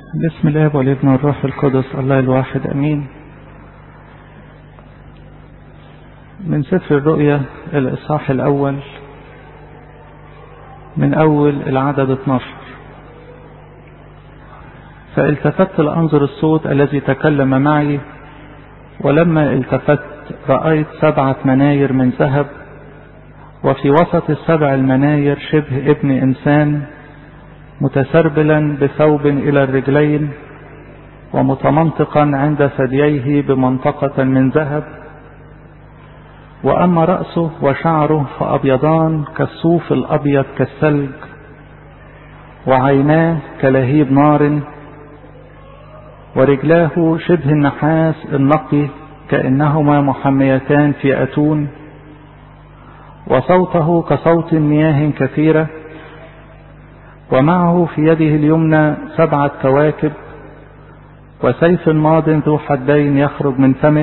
بسم الله والابن والروح القدس الله الواحد امين من سفر الرؤيا الاصحاح الاول من اول العدد 12 فالتفت لانظر الصوت الذي تكلم معي ولما التفت رايت سبعه مناير من ذهب وفي وسط السبع المناير شبه ابن انسان متسربلا بثوب الى الرجلين ومتمنطقا عند ثدييه بمنطقة من ذهب واما رأسه وشعره فابيضان كالصوف الابيض كالثلج وعيناه كلهيب نار ورجلاه شبه النحاس النقي كأنهما محميتان في أتون وصوته كصوت مياه كثيرة ومعه في يده اليمنى سبعة كواكب وسيف ماض ذو حدين يخرج من فمه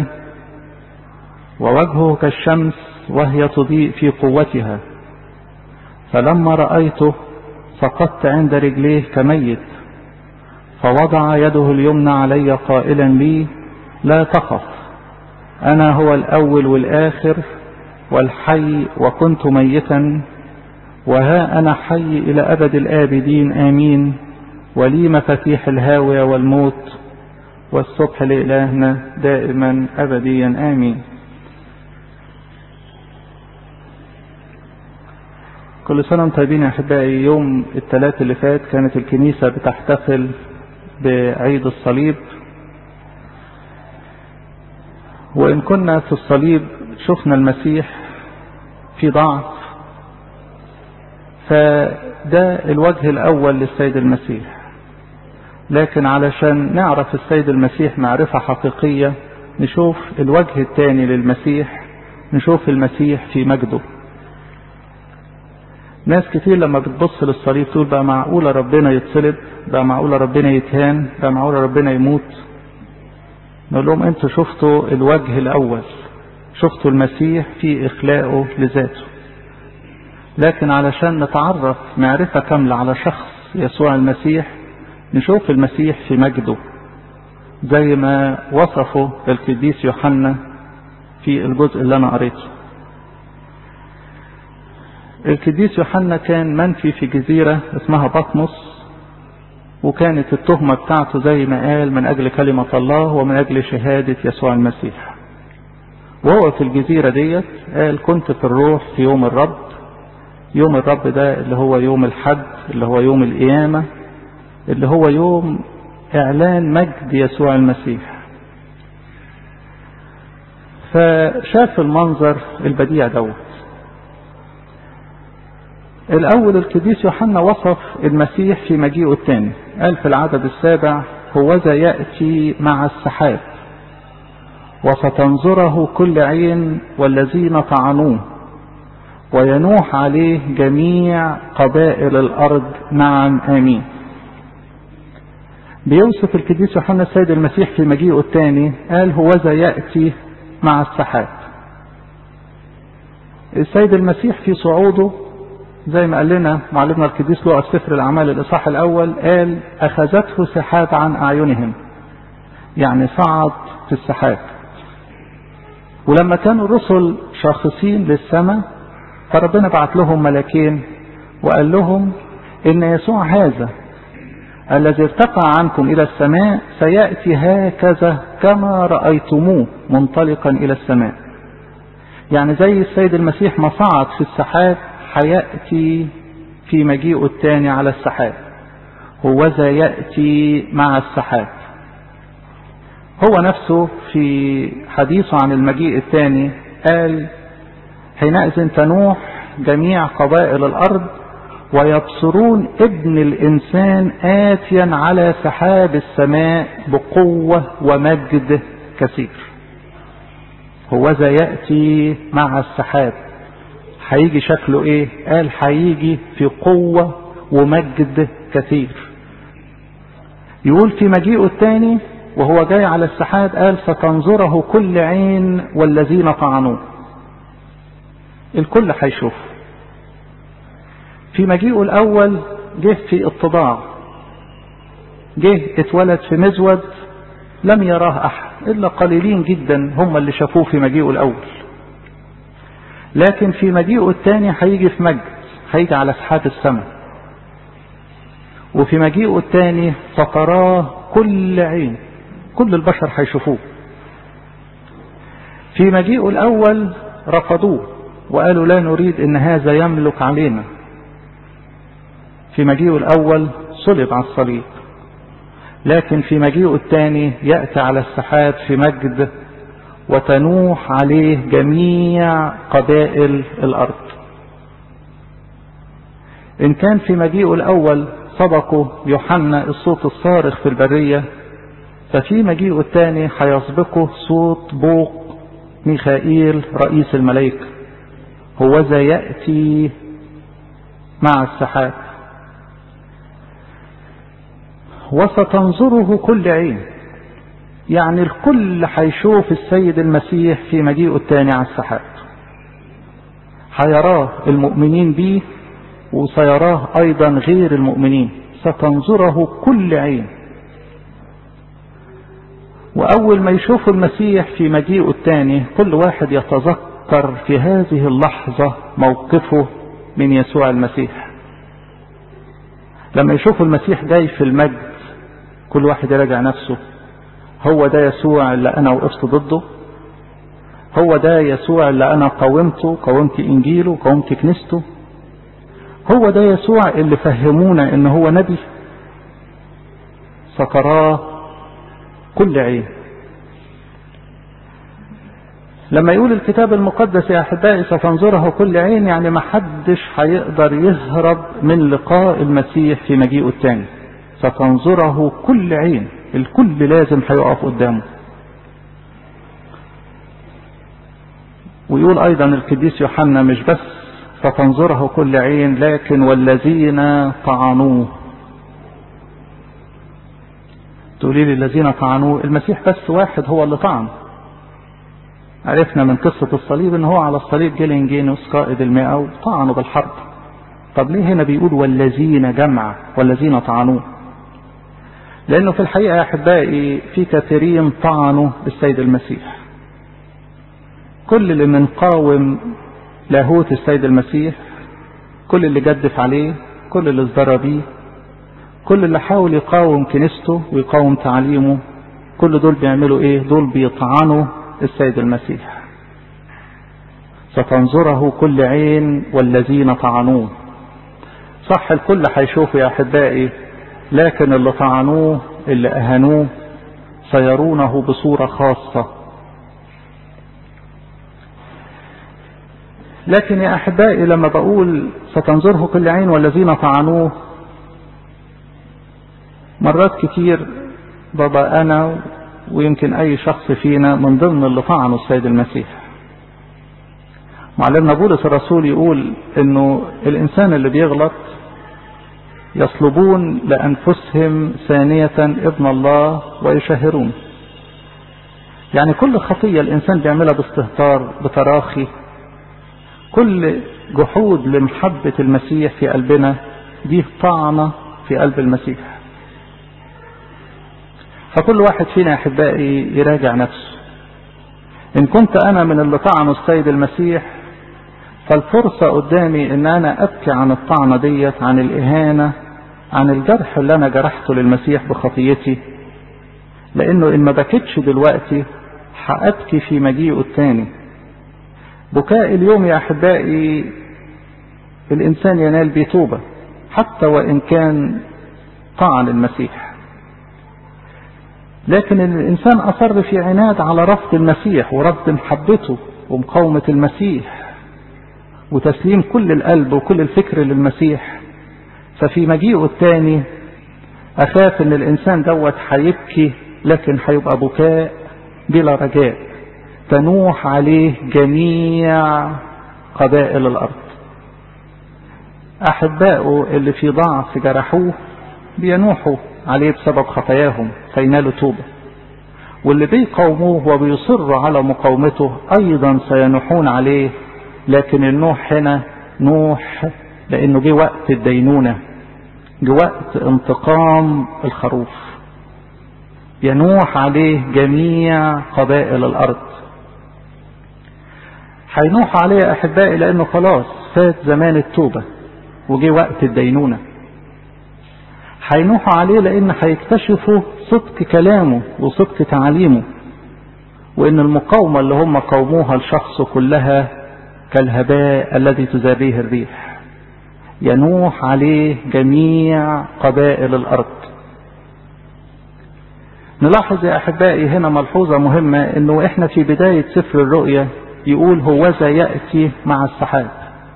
ووجهه كالشمس وهي تضيء في قوتها فلما رأيته سقطت عند رجليه كميت فوضع يده اليمنى علي قائلا لي لا تخف أنا هو الأول والآخر والحي وكنت ميتا وها أنا حي إلى أبد الآبدين آمين ولي مفاتيح الهاوية والموت والصبح لإلهنا دائما أبديا آمين كل سنة وانتم طيبين يا أحبائي يوم الثلاث اللي فات كانت الكنيسة بتحتفل بعيد الصليب وإن كنا في الصليب شفنا المسيح في ضعف فده الوجه الأول للسيد المسيح لكن علشان نعرف السيد المسيح معرفة حقيقية نشوف الوجه الثاني للمسيح نشوف المسيح في مجده ناس كتير لما بتبص للصليب تقول بقى معقولة ربنا يتصلب بقى معقولة ربنا يتهان بقى معقولة ربنا يموت نقول لهم انتوا شفتوا الوجه الأول شفتوا المسيح في إخلاقه لذاته لكن علشان نتعرف معرفة كاملة على شخص يسوع المسيح نشوف المسيح في مجده زي ما وصفه القديس يوحنا في الجزء اللي أنا قريته القديس يوحنا كان منفي في جزيرة اسمها بطمس وكانت التهمة بتاعته زي ما قال من أجل كلمة الله ومن أجل شهادة يسوع المسيح وهو في الجزيرة ديت قال كنت في الروح في يوم الرب يوم الرب ده اللي هو يوم الحد اللي هو يوم القيامة اللي هو يوم إعلان مجد يسوع المسيح فشاف المنظر البديع دوت الأول القديس يوحنا وصف المسيح في مجيئه الثاني قال في العدد السابع هوذا يأتي مع السحاب وستنظره كل عين والذين طعنوه وينوح عليه جميع قبائل الأرض نعم آمين بيوصف القديس يوحنا السيد المسيح في مجيئه الثاني قال هوذا يأتي مع السحاب السيد المسيح في صعوده زي ما قال لنا معلمنا القديس لوقا في سفر الأعمال الإصحاح الأول قال أخذته سحاب عن أعينهم يعني صعد في السحاب ولما كانوا الرسل شاخصين للسماء فربنا بعت لهم ملكين وقال لهم إن يسوع هذا الذي ارتفع عنكم إلى السماء سيأتي هكذا كما رأيتموه منطلقا إلى السماء يعني زي السيد المسيح ما صعد في السحاب هيأتي في مجيئه الثاني على السحاب هوذا يأتي مع السحاب هو نفسه في حديثه عن المجيء الثاني قال حينئذ تنوح جميع قبائل الأرض ويبصرون ابن الإنسان آتيا على سحاب السماء بقوة ومجد كثير هوذا يأتي مع السحاب هيجي شكله ايه قال هيجي في قوة ومجد كثير يقول في مجيئه الثاني وهو جاي على السحاب قال ستنظره كل عين والذين طعنوه الكل هيشوف في مجيئه الأول جه في اتضاع جه اتولد في مزود لم يراه أحد إلا قليلين جدا هم اللي شافوه في مجيئه الأول لكن في مجيئه الثاني هيجي في مجد هيجي على سحات السماء وفي مجيئه الثاني فتراه كل عين كل البشر هيشوفوه في مجيئه الأول رفضوه وقالوا لا نريد ان هذا يملك علينا في مجيئه الأول صلب على الصليب لكن في مجيئه الثاني يأتي على السحاب في مجد وتنوح عليه جميع قبائل الأرض إن كان في مجيئه الأول سبقه يوحنا الصوت الصارخ في البرية ففي مجيئه الثاني هيسبقه صوت بوق ميخائيل رئيس الملائكة هو ذا يأتي مع السحاب وستنظره كل عين يعني الكل هيشوف السيد المسيح في مجيئه الثاني على السحاب هيراه المؤمنين به وسيراه ايضا غير المؤمنين ستنظره كل عين واول ما يشوف المسيح في مجيئه الثاني كل واحد يتذكر في هذه اللحظة موقفه من يسوع المسيح لما يشوف المسيح جاي في المجد كل واحد يراجع نفسه هو ده يسوع اللي انا وقفت ضده هو ده يسوع اللي انا قاومته قاومت انجيله قاومت كنيسته هو ده يسوع اللي فهمونا ان هو نبي ستراه كل عين لما يقول الكتاب المقدس يا احبائي ستنظره كل عين يعني ما حدش هيقدر يهرب من لقاء المسيح في مجيئه الثاني ستنظره كل عين الكل لازم هيقف قدامه ويقول ايضا القديس يوحنا مش بس ستنظره كل عين لكن والذين طعنوه تقولي لي الذين طعنوه المسيح بس واحد هو اللي طعن عرفنا من قصة الصليب ان هو على الصليب جيلينجينوس قائد المئة وطعنوا بالحرب طب ليه هنا بيقول والذين جمع والذين طعنوه لانه في الحقيقة يا احبائي في كثيرين طعنوا السيد المسيح كل اللي منقاوم لاهوت السيد المسيح كل اللي جدف عليه كل اللي ازدرى بيه كل اللي حاول يقاوم كنيسته ويقاوم تعليمه كل دول بيعملوا ايه دول بيطعنوا السيد المسيح ستنظره كل عين والذين طعنوه صح الكل هيشوفه يا احبائي لكن اللي طعنوه اللي اهانوه سيرونه بصورة خاصة لكن يا احبائي لما بقول ستنظره كل عين والذين طعنوه مرات كتير بابا انا ويمكن اي شخص فينا من ضمن اللي طعنوا السيد المسيح معلمنا بولس الرسول يقول انه الانسان اللي بيغلط يصلبون لانفسهم ثانية ابن الله ويشهرون يعني كل خطية الانسان بيعملها باستهتار بتراخي كل جحود لمحبة المسيح في قلبنا دي طعنة في قلب المسيح فكل واحد فينا يا احبائي يراجع نفسه ان كنت انا من اللي طعنوا السيد المسيح فالفرصة قدامي ان انا ابكي عن الطعنة ديت عن الاهانة عن الجرح اللي انا جرحته للمسيح بخطيتي لانه ان ما بكتش دلوقتي هابكي في مجيئه التاني بكاء اليوم يا احبائي الانسان ينال بتوبة حتى وان كان طعن المسيح لكن الإنسان أصر في عناد على رفض المسيح ورفض محبته ومقاومة المسيح وتسليم كل القلب وكل الفكر للمسيح ففي مجيئه الثاني أخاف إن الإنسان دوت هيبكي لكن هيبقى بكاء بلا رجاء تنوح عليه جميع قبائل الأرض أحبائه اللي في ضعف جرحوه بينوحوا عليه بسبب خطاياهم فينالوا توبة واللي بيقاوموه وبيصروا على مقاومته أيضا سينوحون عليه لكن النوح هنا نوح لأنه جه وقت الدينونة جه وقت انتقام الخروف ينوح عليه جميع قبائل الأرض هينوح عليه يا أحبائي لأنه خلاص فات زمان التوبة وجي وقت الدينونة هينوحوا عليه لأن هيكتشفوا صدق كلامه وصدق تعليمه وإن المقاومة اللي هم قاوموها لشخصه كلها كالهباء الذي تزابيه الريح ينوح عليه جميع قبائل الأرض نلاحظ يا أحبائي هنا ملحوظة مهمة إنه إحنا في بداية سفر الرؤيا يقول هوذا يأتي مع السحاب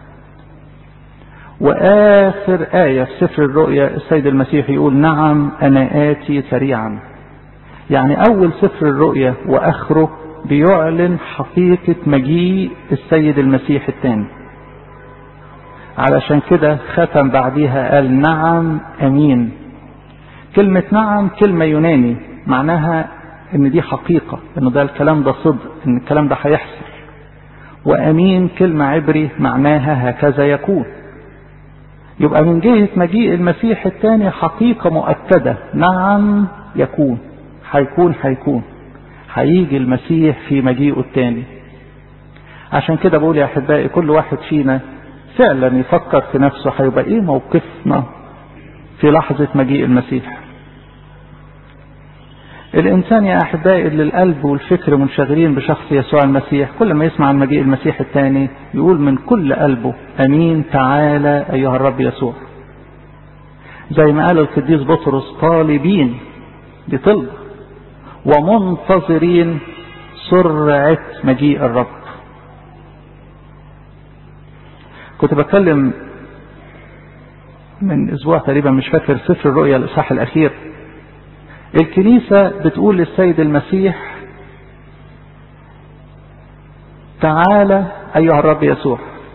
وآخر آية في سفر الرؤيا السيد المسيح يقول نعم أنا آتي سريعا يعني أول سفر الرؤيا وآخره بيعلن حقيقة مجيء السيد المسيح الثاني علشان كده ختم بعديها قال نعم أمين كلمة نعم كلمة يوناني معناها ان دي حقيقة ان ده الكلام ده صدق ان الكلام ده هيحصل وامين كلمة عبري معناها هكذا يكون يبقى من جهة مجيء المسيح الثاني حقيقة مؤكدة نعم يكون هيكون هيكون هيجي المسيح في مجيئه الثاني عشان كده بقول يا احبائي كل واحد فينا فعلا يفكر في نفسه هيبقى ايه موقفنا في لحظة مجيء المسيح الإنسان يا أحبائي اللي القلب والفكر منشغلين بشخص يسوع المسيح كل ما يسمع عن مجيء المسيح الثاني يقول من كل قلبه أمين تعالى أيها الرب يسوع زي ما قال القديس بطرس طالبين بطلب ومنتظرين سرعة مجيء الرب كنت بتكلم من أسبوع تقريبا مش فاكر سفر الرؤيا الإصحاح الأخير الكنيسة بتقول للسيد المسيح تعالى أيها الرب يسوع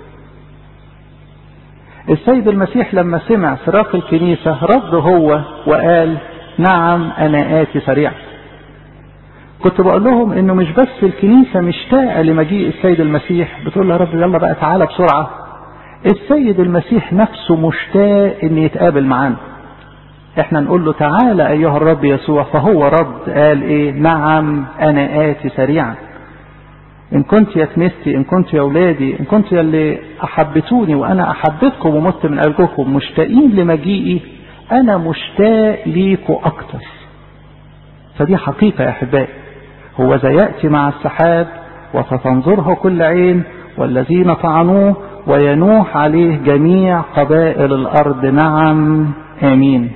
السيد المسيح لما سمع صراخ الكنيسة رد هو وقال نعم أنا آتي سريعا كنت بقول لهم انه مش بس الكنيسة مشتاقة لمجيء السيد المسيح بتقول له يا رب يلا بقى تعالى بسرعة السيد المسيح نفسه مشتاق ان يتقابل معانا احنا نقول له تعالى ايها الرب يسوع فهو رد قال ايه نعم انا اتي سريعا ان كنت يا كنيستي ان كنت يا اولادي ان كنت يا اللي احبتوني وانا احبتكم ومت من اجلكم مشتاقين لمجيئي انا مشتاق ليكم اكتر فدي حقيقة يا احبائي هو ذا يأتي مع السحاب وستنظره كل عين والذين طعنوه وينوح عليه جميع قبائل الارض نعم امين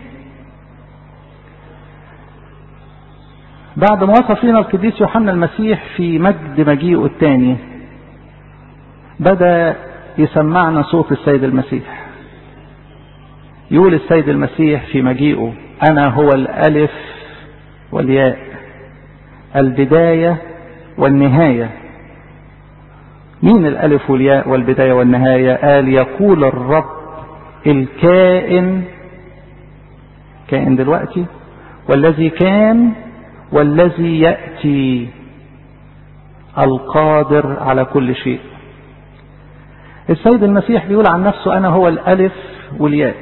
بعد ما وصف لنا القديس يوحنا المسيح في مجد مجيئه الثاني بدأ يسمعنا صوت السيد المسيح يقول السيد المسيح في مجيئه أنا هو الألف والياء البداية والنهاية مين الألف والياء والبداية والنهاية قال يقول الرب الكائن كائن دلوقتي والذي كان والذي يأتي القادر على كل شيء السيد المسيح بيقول عن نفسه أنا هو الألف والياء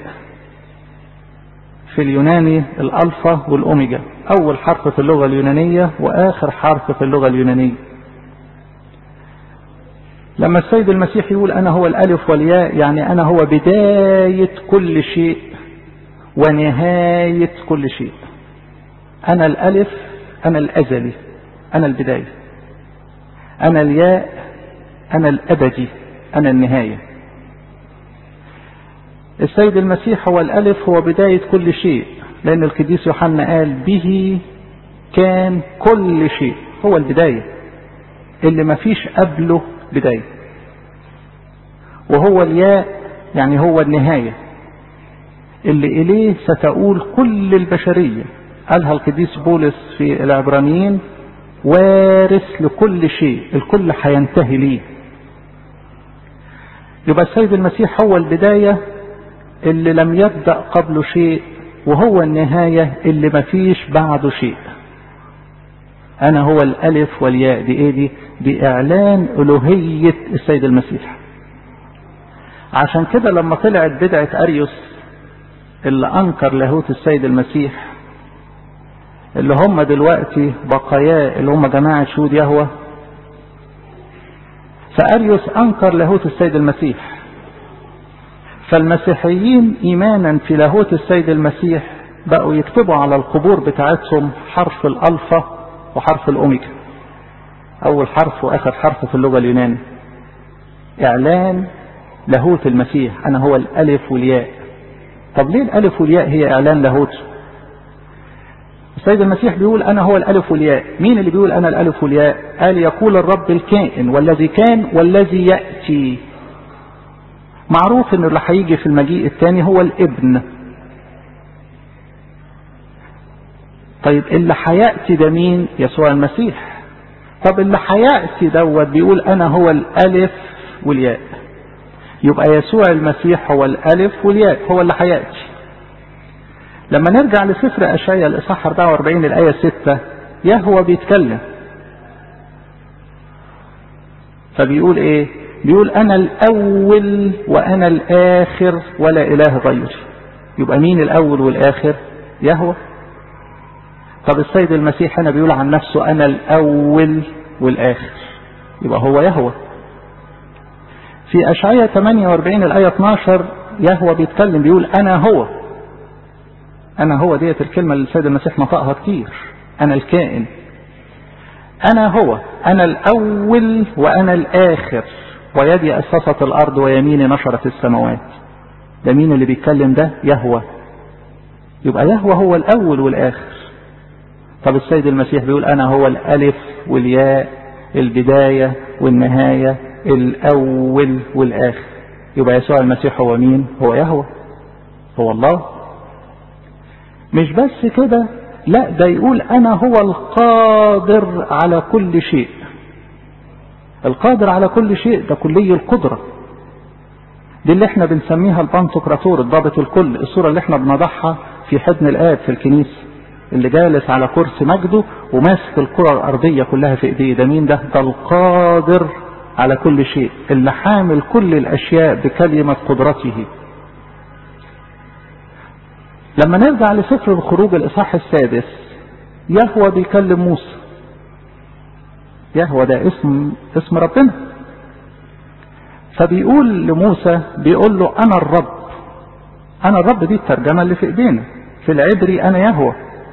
في اليوناني الألفا والأوميجا أول حرف في اللغة اليونانية وآخر حرف في اللغة اليونانية لما السيد المسيح يقول أنا هو الألف والياء يعني أنا هو بداية كل شيء ونهاية كل شيء أنا الألف أنا الأزلي أنا البداية أنا الياء أنا الأبدي أنا النهاية السيد المسيح هو الألف هو بداية كل شيء لأن القديس يوحنا قال به كان كل شيء هو البداية اللي ما فيش قبله بداية وهو الياء يعني هو النهاية اللي إليه ستقول كل البشرية قالها القديس بولس في العبرانيين وارث لكل شيء الكل هينتهي ليه يبقى السيد المسيح هو البداية اللي لم يبدأ قبله شيء وهو النهاية اللي ما فيش بعده شيء أنا هو الألف والياء دي إيه دي دي إعلان ألوهية السيد المسيح عشان كده لما طلعت بدعة أريوس اللي أنكر لاهوت السيد المسيح اللي هم دلوقتي بقايا اللي هم جماعة شهود يهوه فأريوس أنكر لاهوت السيد المسيح فالمسيحيين إيمانا في لاهوت السيد المسيح بقوا يكتبوا على القبور بتاعتهم حرف الألفا وحرف الأوميجا أول حرف وآخر حرف في اللغة اليونانية إعلان لاهوت المسيح أنا هو الألف والياء طب ليه الألف والياء هي إعلان لاهوته السيد المسيح بيقول أنا هو الألف والياء مين اللي بيقول أنا الألف والياء قال يقول الرب الكائن والذي كان والذي يأتي معروف أنه اللي هيجي في المجيء الثاني هو الابن طيب اللي هيأتي ده مين يسوع المسيح طب اللي هيأتي دوت بيقول أنا هو الألف والياء يبقى يسوع المسيح هو الألف والياء هو اللي هيأتي لما نرجع لسفر أشعيا الإصحاح 44 الآية 6 يهوى بيتكلم فبيقول إيه؟ بيقول أنا الأول وأنا الآخر ولا إله غيري يبقى مين الأول والآخر؟ يهوى طب السيد المسيح هنا بيقول عن نفسه أنا الأول والآخر يبقى هو يهوى في أشعية 48 الآية 12 يهوى بيتكلم بيقول أنا هو أنا هو ديت الكلمة اللي السيد المسيح نطقها كتير أنا الكائن أنا هو أنا الأول وأنا الآخر ويدي أسست الأرض ويميني نشرت السماوات ده مين اللي بيتكلم ده يهوى يبقى يهوى هو الأول والآخر طب السيد المسيح بيقول أنا هو الألف والياء البداية والنهاية الأول والآخر يبقى يسوع المسيح هو مين هو يهوى هو الله مش بس كده لا ده يقول انا هو القادر على كل شيء القادر على كل شيء ده كلي القدرة دي اللي احنا بنسميها البانتوكراتور الضابط الكل الصورة اللي احنا بنضعها في حضن الآب في الكنيسة اللي جالس على كرسي مجده وماسك الكرة الأرضية كلها في إيديه ده مين ده؟ ده القادر على كل شيء اللي حامل كل الأشياء بكلمة قدرته لما نرجع لسفر الخروج الإصحاح السادس يهوى بيكلم موسى يهوى ده اسم اسم ربنا فبيقول لموسى بيقول له أنا الرب أنا الرب دي الترجمة اللي في إيدينا في العبري أنا يهوى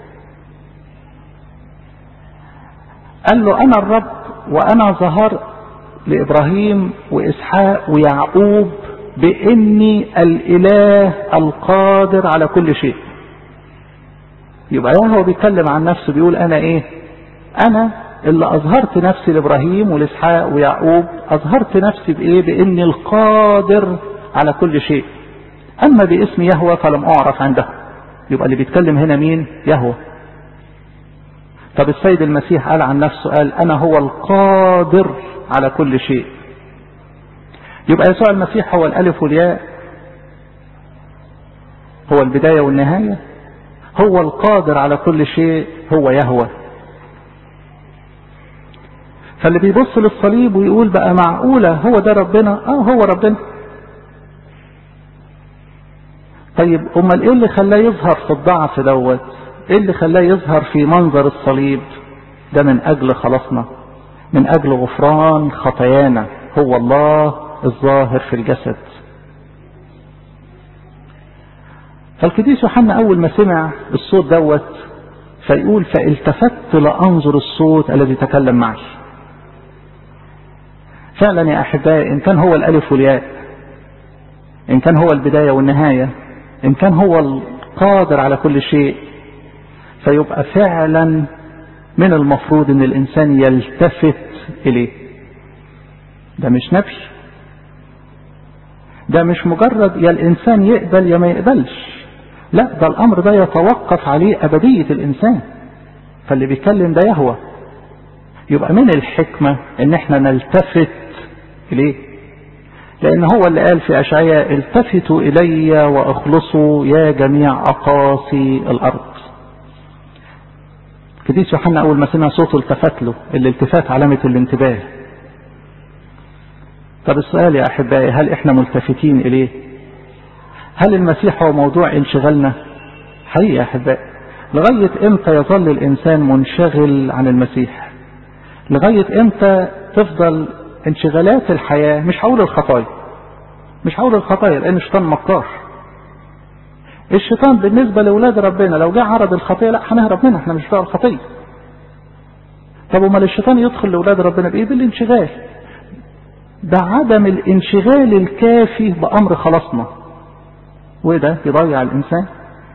قال له أنا الرب وأنا ظهر لإبراهيم وإسحاق ويعقوب بإني الإله القادر على كل شيء يبقى هو بيتكلم عن نفسه بيقول أنا إيه أنا اللي أظهرت نفسي لإبراهيم ولإسحاق ويعقوب أظهرت نفسي بإيه بإني القادر على كل شيء أما باسم يهوى فلم أعرف عنده يبقى اللي بيتكلم هنا مين يهوى طب السيد المسيح قال عن نفسه قال أنا هو القادر على كل شيء يبقى يسوع المسيح هو الألف والياء هو البداية والنهاية هو القادر على كل شيء هو يهوى فاللي بيبص للصليب ويقول بقى معقولة هو ده ربنا اه هو ربنا طيب امال ايه اللي خلاه يظهر في الضعف دوت ايه اللي خلاه يظهر في منظر الصليب ده من اجل خلاصنا من اجل غفران خطايانا هو الله الظاهر في الجسد فالقديس يوحنا اول ما سمع الصوت دوت فيقول فالتفت لانظر الصوت الذي تكلم معي فعلا يا احبائي ان كان هو الالف والياء ان كان هو البدايه والنهايه ان كان هو القادر على كل شيء فيبقى فعلا من المفروض ان الانسان يلتفت اليه ده مش نفي ده مش مجرد يا الانسان يقبل يا ما يقبلش لا ده الامر ده يتوقف عليه ابديه الانسان فاللي بيتكلم ده يهوى يبقى من الحكمه ان احنا نلتفت اليه لان هو اللي قال في اشعياء التفتوا الي واخلصوا يا جميع اقاصي الارض قديس يوحنا اول ما سمع صوته التفت له الالتفات علامه الانتباه طب السؤال يا احبائي هل احنا ملتفتين اليه هل المسيح هو موضوع انشغالنا حقيقة يا احبائي لغاية امتى يظل الانسان منشغل عن المسيح لغاية امتى تفضل انشغالات الحياة مش هقول الخطايا مش هقول الخطايا لان الشيطان مكار الشيطان بالنسبة لأولاد ربنا لو جه عرض الخطية لا هنهرب منها احنا مش بتوع الخطية طب امال الشيطان يدخل لأولاد ربنا بإيه بالانشغال ده عدم الانشغال الكافي بأمر خلاصنا وده يضيع الإنسان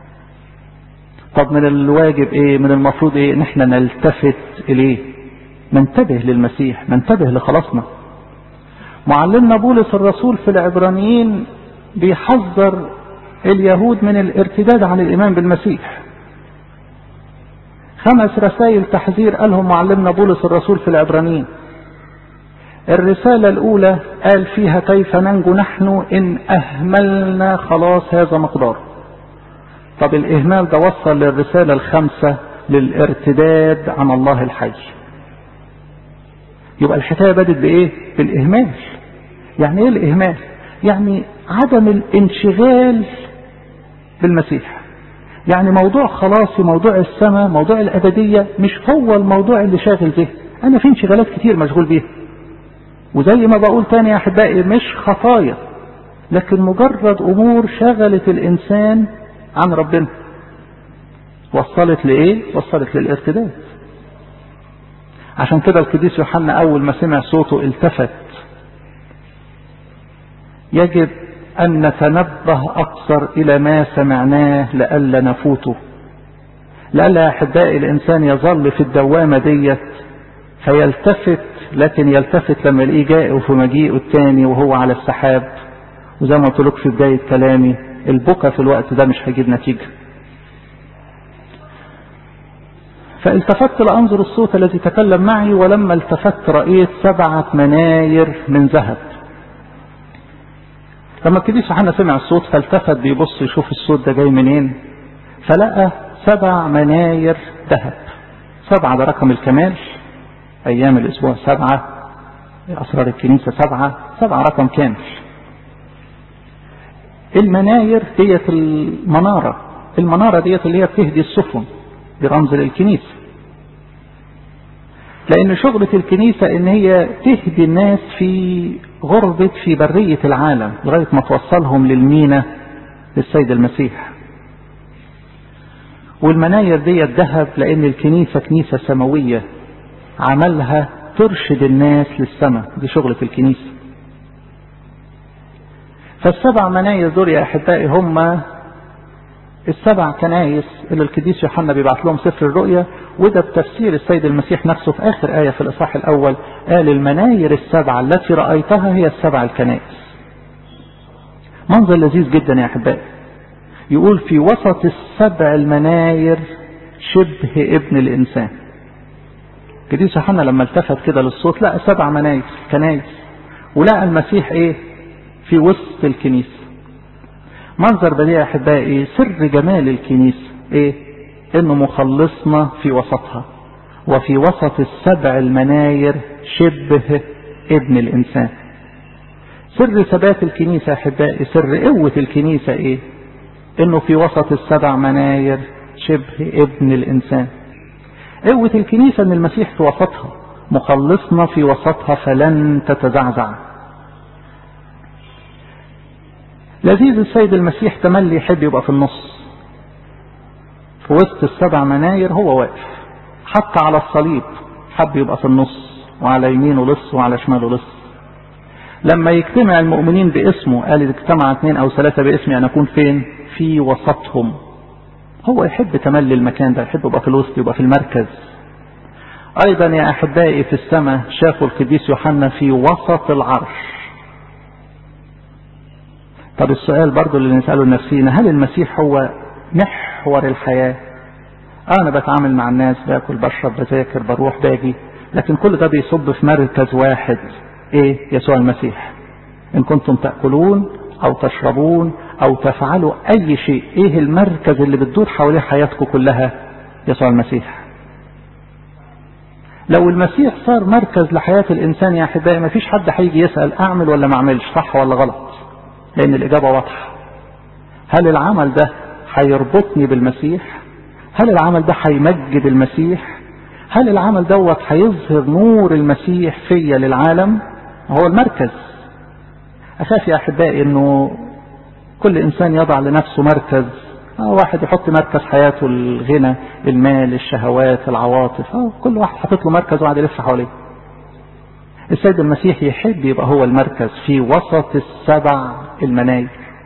طب من الواجب ايه من المفروض ايه ان احنا نلتفت اليه ننتبه للمسيح ننتبه لخلاصنا معلمنا بولس الرسول في العبرانيين بيحذر اليهود من الارتداد عن الإيمان بالمسيح خمس رسائل تحذير قالهم معلمنا بولس الرسول في العبرانيين الرسالة الأولى قال فيها كيف ننجو نحن إن أهملنا خلاص هذا مقدار طب الإهمال ده وصل للرسالة الخامسة للارتداد عن الله الحي يبقى الحكاية بدت بإيه؟ بالإهمال يعني إيه الإهمال؟ يعني عدم الانشغال بالمسيح يعني موضوع خلاصي موضوع السماء موضوع الأبدية مش هو الموضوع اللي شاغل ذهني أنا في انشغالات كتير مشغول بيها وزي ما بقول تاني يا أحبائي مش خطايا لكن مجرد أمور شغلت الإنسان عن ربنا وصلت لإيه؟ وصلت للارتداد عشان كده القديس يوحنا أول ما سمع صوته التفت يجب أن نتنبه أكثر إلى ما سمعناه لئلا نفوته لئلا أحبائي الإنسان يظل في الدوامة ديت فيلتفت لكن يلتفت لما يلاقيه جاء في مجيئه الثاني وهو على السحاب وزي ما قلت لك في بداية كلامي البكا في الوقت ده مش هيجيب نتيجة فالتفت لأنظر الصوت الذي تكلم معي ولما التفت رأيت سبعة مناير من ذهب لما القديس يوحنا سمع الصوت فالتفت بيبص يشوف الصوت ده جاي منين فلقى سبع مناير ذهب سبعة ده رقم الكمال أيام الأسبوع سبعة أسرار الكنيسة سبعة سبعة رقم كامل المناير ديت المنارة المنارة ديت اللي هي بتهدي السفن برمز للكنيسة لأن شغلة الكنيسة إن هي تهدي الناس في غربة في برية العالم لغاية ما توصلهم للمينا للسيد المسيح والمناير دي الذهب لأن الكنيسة كنيسة سماوية عملها ترشد الناس للسماء دي شغلة الكنيسة فالسبع مناير دول يا أحبائي هم السبع كنايس اللي القديس يوحنا بيبعت لهم سفر الرؤيا وده بتفسير السيد المسيح نفسه في آخر آية في الإصحاح الأول قال المناير السبعة التي رأيتها هي السبع الكنائس منظر لذيذ جدا يا أحبائي يقول في وسط السبع المناير شبه ابن الإنسان القديس يوحنا لما التفت كده للصوت لقى سبع مناير كنايس ولقى المسيح ايه في وسط الكنيسة منظر بديع يا احبائي سر جمال الكنيسة ايه انه مخلصنا في وسطها وفي وسط السبع المناير شبه ابن الانسان سر ثبات الكنيسة يا احبائي سر قوة الكنيسة ايه انه في وسط السبع مناير شبه ابن الانسان قوة الكنيسة ان المسيح في وسطها مخلصنا في وسطها فلن تتزعزع لذيذ السيد المسيح تملي يحب يبقى في النص في وسط السبع مناير هو واقف حتى على الصليب حب يبقى في النص وعلى يمينه لص وعلى شماله لص لما يجتمع المؤمنين باسمه قال إذا اجتمع اثنين أو ثلاثة باسمي أن أكون فين في وسطهم هو يحب تملي المكان ده يحب يبقى في الوسط يبقى في المركز أيضا يا أحبائي في السماء شافوا القديس يوحنا في وسط العرش طب السؤال برضو اللي نسأله لنفسينا هل المسيح هو محور الحياة أنا بتعامل مع الناس باكل بشرب بذاكر بروح باجي لكن كل ده بيصب في مركز واحد ايه يسوع المسيح ان كنتم تأكلون او تشربون او تفعلوا اي شيء ايه المركز اللي بتدور حواليه حياتكم كلها يسوع المسيح لو المسيح صار مركز لحياة الانسان يا احبائي ما فيش حد هيجي يسأل اعمل ولا ما اعملش صح ولا غلط لان الاجابة واضحة هل العمل ده هيربطني بالمسيح هل العمل ده هيمجد المسيح هل العمل دوت هيظهر نور المسيح فيا للعالم هو المركز اخاف يا احبائي انه كل انسان يضع لنفسه مركز أو واحد يحط مركز حياته الغنى المال الشهوات العواطف أو كل واحد حاطط له مركز وقاعد يلف حواليه السيد المسيح يحب يبقى هو المركز في وسط السبع المناير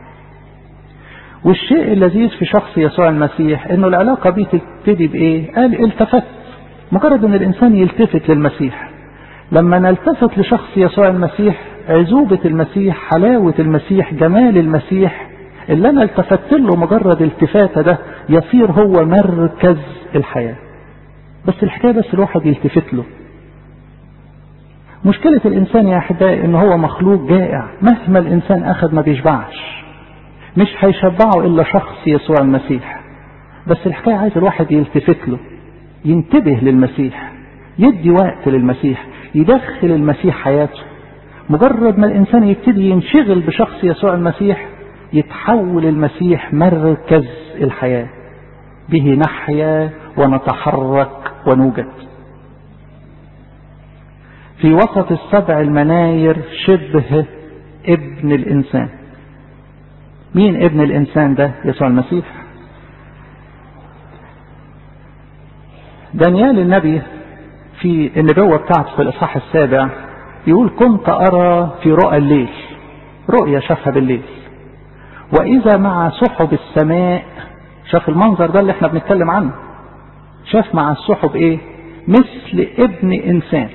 والشيء اللذيذ في شخص يسوع المسيح انه العلاقة بيه تبتدي بايه قال التفت مجرد ان الانسان يلتفت للمسيح لما نلتفت لشخص يسوع المسيح عزوبة المسيح حلاوة المسيح جمال المسيح اللي انا التفت له مجرد التفاتة ده يصير هو مركز الحياة بس الحكاية بس الواحد يلتفت له مشكلة الانسان يا احبائي ان هو مخلوق جائع مهما الانسان اخذ ما بيشبعش مش هيشبعه الا شخص يسوع المسيح بس الحكاية عايز الواحد يلتفت له ينتبه للمسيح يدي وقت للمسيح يدخل المسيح حياته مجرد ما الانسان يبتدي ينشغل بشخص يسوع المسيح يتحول المسيح مركز الحياة به نحيا ونتحرك ونوجد في وسط السبع المناير شبه ابن الإنسان مين ابن الإنسان ده يسوع المسيح دانيال النبي في النبوة بتاعته في الإصحاح السابع يقول كنت أرى في رؤى الليل رؤيا شافها بالليل وإذا مع سحب السماء شاف المنظر ده اللي احنا بنتكلم عنه شاف مع السحب ايه مثل ابن انسان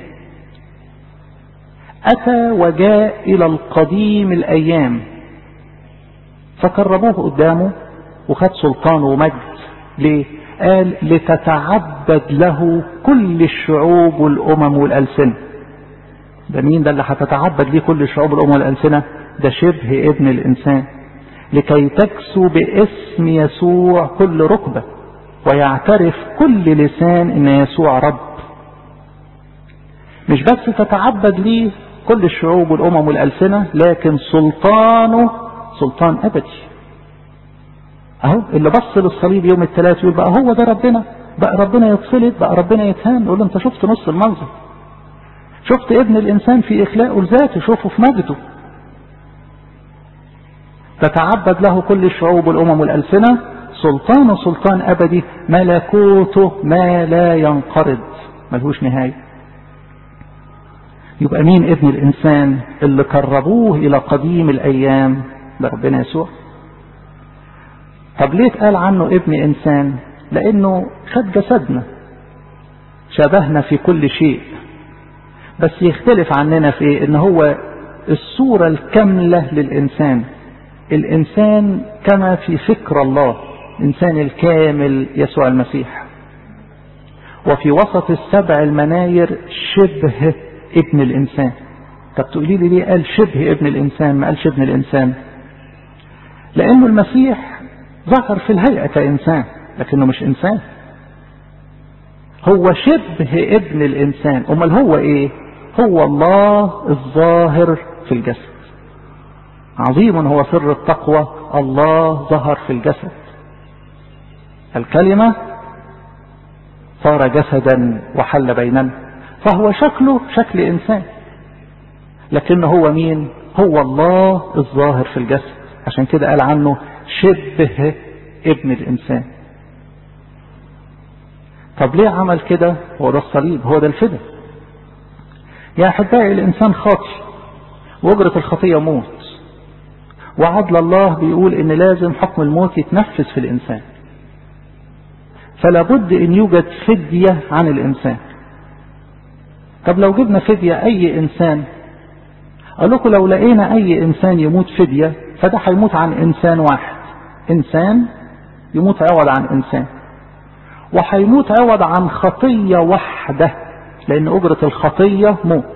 اتى وجاء الى القديم الايام فكرموه قدامه وخد سلطان ومجد ليه قال لتتعبد له كل الشعوب والامم والالسنه ده مين ده اللي هتتعبد ليه كل الشعوب والامم والالسنه ده شبه ابن الانسان لكي تكسو باسم يسوع كل ركبة ويعترف كل لسان ان يسوع رب مش بس تتعبد ليه كل الشعوب والامم والالسنة لكن سلطانه سلطان ابدي اهو اللي بص للصليب يوم الثلاث يقول بقى هو ده ربنا بقى ربنا يتصلب بقى ربنا يتهان يقول له انت شفت نص المنظر شفت ابن الانسان في اخلاقه لذاته شوفه في مجده تتعبد له كل الشعوب والأمم والألسنة سلطان سلطان أبدي ملكوته ما لا ينقرض ملهوش نهاية يبقى مين ابن الإنسان اللي قربوه إلى قديم الأيام ده ربنا يسوع طب ليه اتقال عنه ابن إنسان لأنه خد جسدنا شبهنا في كل شيء بس يختلف عننا في إيه إن هو الصورة الكاملة للإنسان الإنسان كما في فكر الله الإنسان الكامل يسوع المسيح وفي وسط السبع المناير شبه ابن الإنسان طب تقولي لي ليه قال شبه ابن الإنسان ما قالش ابن الإنسان لأنه المسيح ظهر في الهيئة كإنسان لكنه مش إنسان هو شبه ابن الإنسان أمال هو إيه هو الله الظاهر في الجسد عظيم هو سر التقوى الله ظهر في الجسد الكلمة صار جسدا وحل بيننا فهو شكله شكل إنسان لكن هو مين هو الله الظاهر في الجسد عشان كده قال عنه شبه ابن الإنسان طب ليه عمل كده هو ده الصليب هو ده الفدا يا أحبائي الإنسان خاطي وأجرة الخطية موت وعدل الله بيقول ان لازم حكم الموت يتنفذ في الانسان فلا بد ان يوجد فدية عن الانسان طب لو جبنا فدية اي انسان اقول لكم لو لقينا اي انسان يموت فدية فده هيموت عن انسان واحد انسان يموت عوض عن انسان وهيموت عوض عن خطية واحدة لان اجرة الخطية موت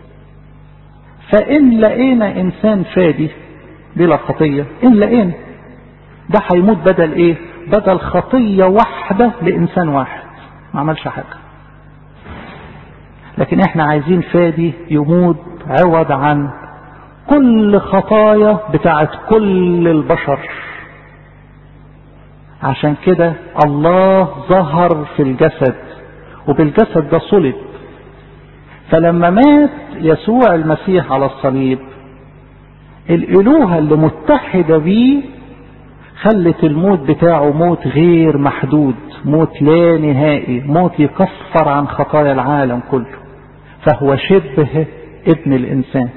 فان لقينا انسان فادي بلا خطية إن لقينا ده هيموت بدل إيه بدل خطية واحدة لإنسان واحد ما عملش حاجة لكن إحنا عايزين فادي يموت عوض عن كل خطايا بتاعت كل البشر عشان كده الله ظهر في الجسد وبالجسد ده صلب فلما مات يسوع المسيح على الصليب الإلوهة اللي متحدة بيه خلت الموت بتاعه موت غير محدود موت لا نهائي موت يكفر عن خطايا العالم كله فهو شبه ابن الإنسان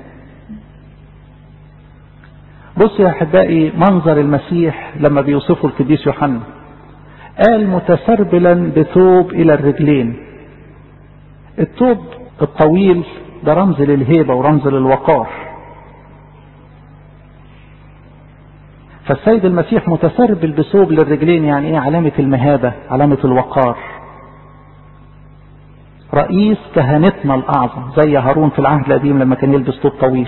بص يا أحبائي منظر المسيح لما بيوصفه القديس يوحنا قال متسربلا بثوب إلى الرجلين الثوب الطويل ده رمز للهيبة ورمز للوقار فالسيد المسيح متسربل بثوب للرجلين يعني ايه علامة المهابة علامة الوقار رئيس كهنتنا الأعظم زي هارون في العهد القديم لما كان يلبس ثوب طويل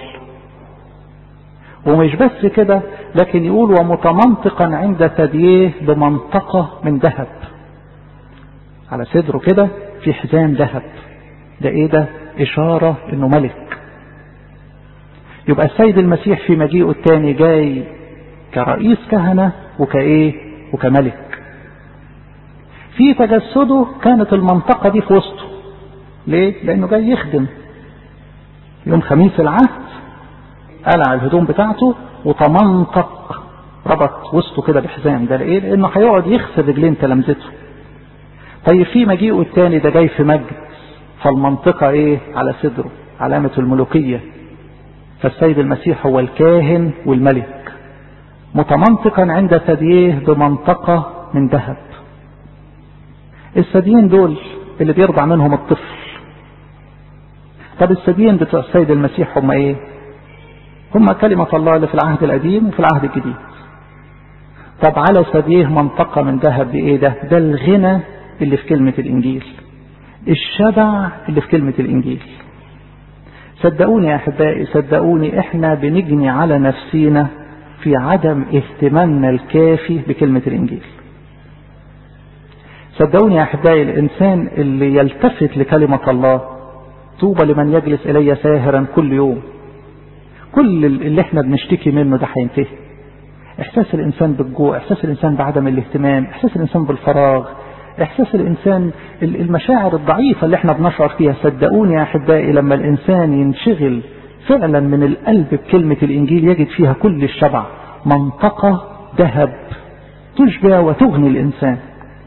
ومش بس كده لكن يقول ومتمنطقا عند ثدييه بمنطقة من ذهب على صدره كده في حزام ذهب ده ايه ده اشارة انه ملك يبقى السيد المسيح في مجيئه الثاني جاي كرئيس كهنة وكايه وكملك في تجسده كانت المنطقة دي في وسطه ليه لانه جاي يخدم يوم خميس العهد قلع الهدوم بتاعته وتمنطق ربط وسطه كده بحزام ده ايه لانه هيقعد يغسل رجلين تلامذته طيب في مجيئه الثاني ده جاي في مجد فالمنطقة ايه على صدره علامة الملوكية فالسيد المسيح هو الكاهن والملك متمنطقا عند ثدييه بمنطقة من ذهب الثديين دول اللي بيرضع منهم الطفل طب الثديين بتوع السيد المسيح هم ايه هم كلمة الله اللي في العهد القديم وفي العهد الجديد طب على ثدييه منطقة من ذهب بايه ده ده الغنى اللي في كلمة الانجيل الشبع اللي في كلمة الانجيل صدقوني يا احبائي صدقوني احنا بنجني على نفسينا في عدم اهتمامنا الكافي بكلمة الانجيل صدقوني يا احبائي الانسان اللي يلتفت لكلمة الله طوبى لمن يجلس الي ساهرا كل يوم كل اللي احنا بنشتكي منه ده هينتهي احساس الانسان بالجوع احساس الانسان بعدم الاهتمام احساس الانسان بالفراغ احساس الانسان المشاعر الضعيفة اللي احنا بنشعر فيها صدقوني يا احبائي لما الانسان ينشغل فعلا من القلب بكلمة الانجيل يجد فيها كل الشبع منطقة ذهب تشبع وتغني الانسان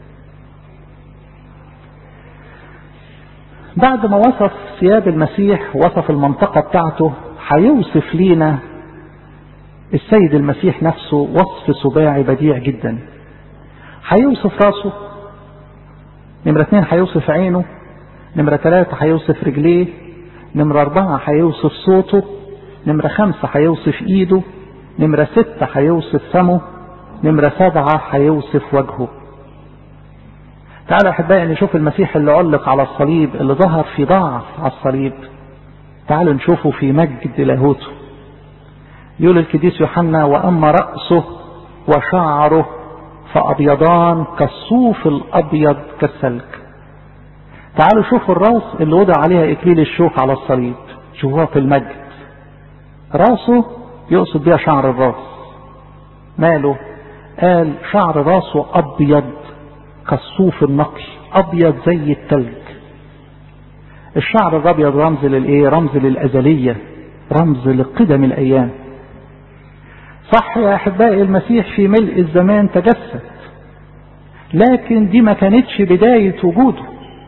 بعد ما وصف ثياب المسيح وصف المنطقة بتاعته هيوصف لينا السيد المسيح نفسه وصف سباعي بديع جدا هيوصف راسه نمرة اتنين هيوصف عينه نمرة ثلاثة هيوصف رجليه نمرة أربعة هيوصف صوته نمرة خمسة هيوصف إيده نمرة ستة هيوصف فمه نمرة سبعة هيوصف وجهه تعالى أحبائي نشوف المسيح اللي علق على الصليب اللي ظهر في ضعف على الصليب تعالوا نشوفه في مجد لاهوته يقول القديس يوحنا وأما رأسه وشعره فأبيضان كالصوف الأبيض كالسلك تعالوا شوفوا الراس اللي وضع عليها إكليل الشوك على الصليب شوفوها في المجد راسه يقصد بها شعر الراس ماله قال شعر راسه أبيض كالصوف النقي أبيض زي التلج الشعر الأبيض رمز للإيه رمز للأزلية رمز لقدم الأيام صح يا أحبائي المسيح في ملء الزمان تجسد لكن دي ما كانتش بداية وجوده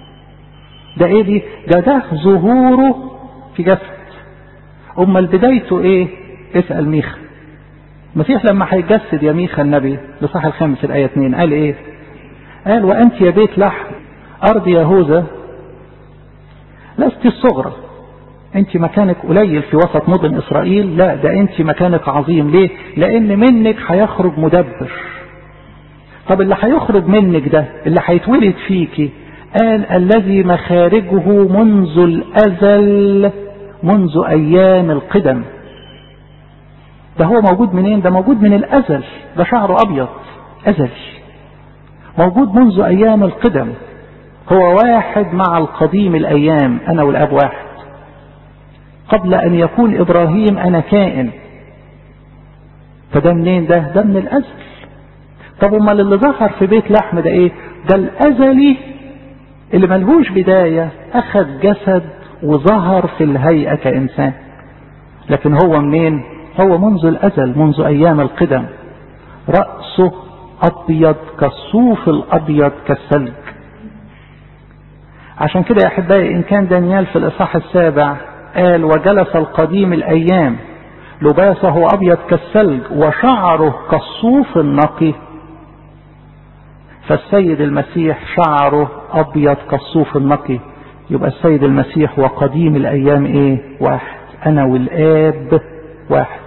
ده ايه دي ده ده ظهوره في جسد امال بدايته ايه اسأل ميخا المسيح لما هيجسد يا ميخا النبي لصح الخامس الآية 2 قال ايه قال وأنت يا بيت لحم أرض يهوذا لست الصغرى انت مكانك قليل في وسط مدن اسرائيل لا ده انت مكانك عظيم ليه لان منك هيخرج مدبر طب اللي هيخرج منك ده اللي هيتولد فيكي قال الذي مخارجه منذ الازل منذ ايام القدم ده هو موجود منين ده موجود من الازل ده شعره ابيض ازلي موجود منذ ايام القدم هو واحد مع القديم الايام انا والاب واحد قبل أن يكون إبراهيم أنا كائن فده منين ده ده من الأزل طب امال اللي ظهر في بيت لحم ده ايه ده الازلي اللي ملهوش بداية اخذ جسد وظهر في الهيئة كانسان لكن هو منين هو منذ الازل منذ ايام القدم رأسه ابيض كالصوف الابيض كالثلج عشان كده يا احبائي ان كان دانيال في الاصحاح السابع قال وجلس القديم الايام لباسه ابيض كالثلج وشعره كالصوف النقي فالسيد المسيح شعره ابيض كالصوف النقي يبقى السيد المسيح وقديم الايام ايه واحد انا والاب واحد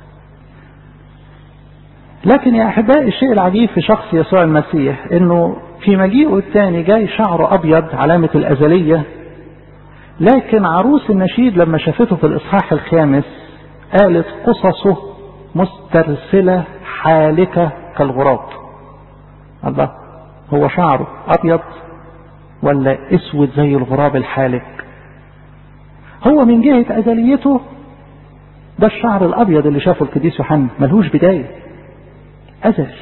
لكن يا احبائي الشيء العجيب في شخص يسوع المسيح انه في مجيئه الثاني جاي شعره ابيض علامة الازلية لكن عروس النشيد لما شافته في الاصحاح الخامس قالت قصصه مسترسلة حالكة كالغراب الله هو شعره ابيض ولا اسود زي الغراب الحالك هو من جهة ازليته ده الشعر الابيض اللي شافه القديس يوحنا ملهوش بداية ازلي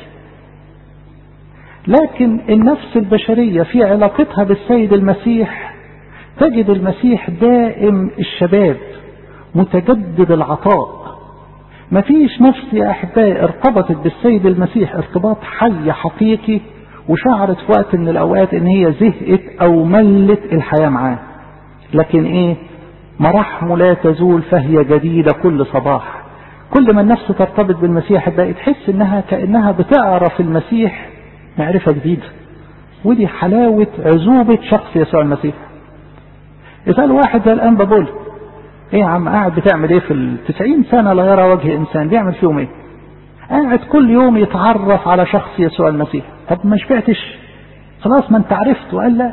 لكن النفس البشرية في علاقتها بالسيد المسيح تجد المسيح دائم الشباب متجدد العطاء مفيش نفس يا أحبائي ارتبطت بالسيد المسيح ارتباط حي حقيقي وشعرت في وقت من الأوقات إن هي زهقت أو ملت الحياة معاه لكن إيه مراحمه لا تزول فهي جديدة كل صباح كل ما النفس ترتبط بالمسيح بقى تحس إنها كأنها بتعرف المسيح معرفة جديدة ودي حلاوة عزوبة شخص يسوع المسيح يسأل واحد زي الآن بقول ايه يا عم قاعد بتعمل ايه في التسعين سنة لا يرى وجه انسان بيعمل فيهم ايه قاعد كل يوم يتعرف على شخص يسوع المسيح طب ما شبعتش خلاص ما انت عرفت وقال لا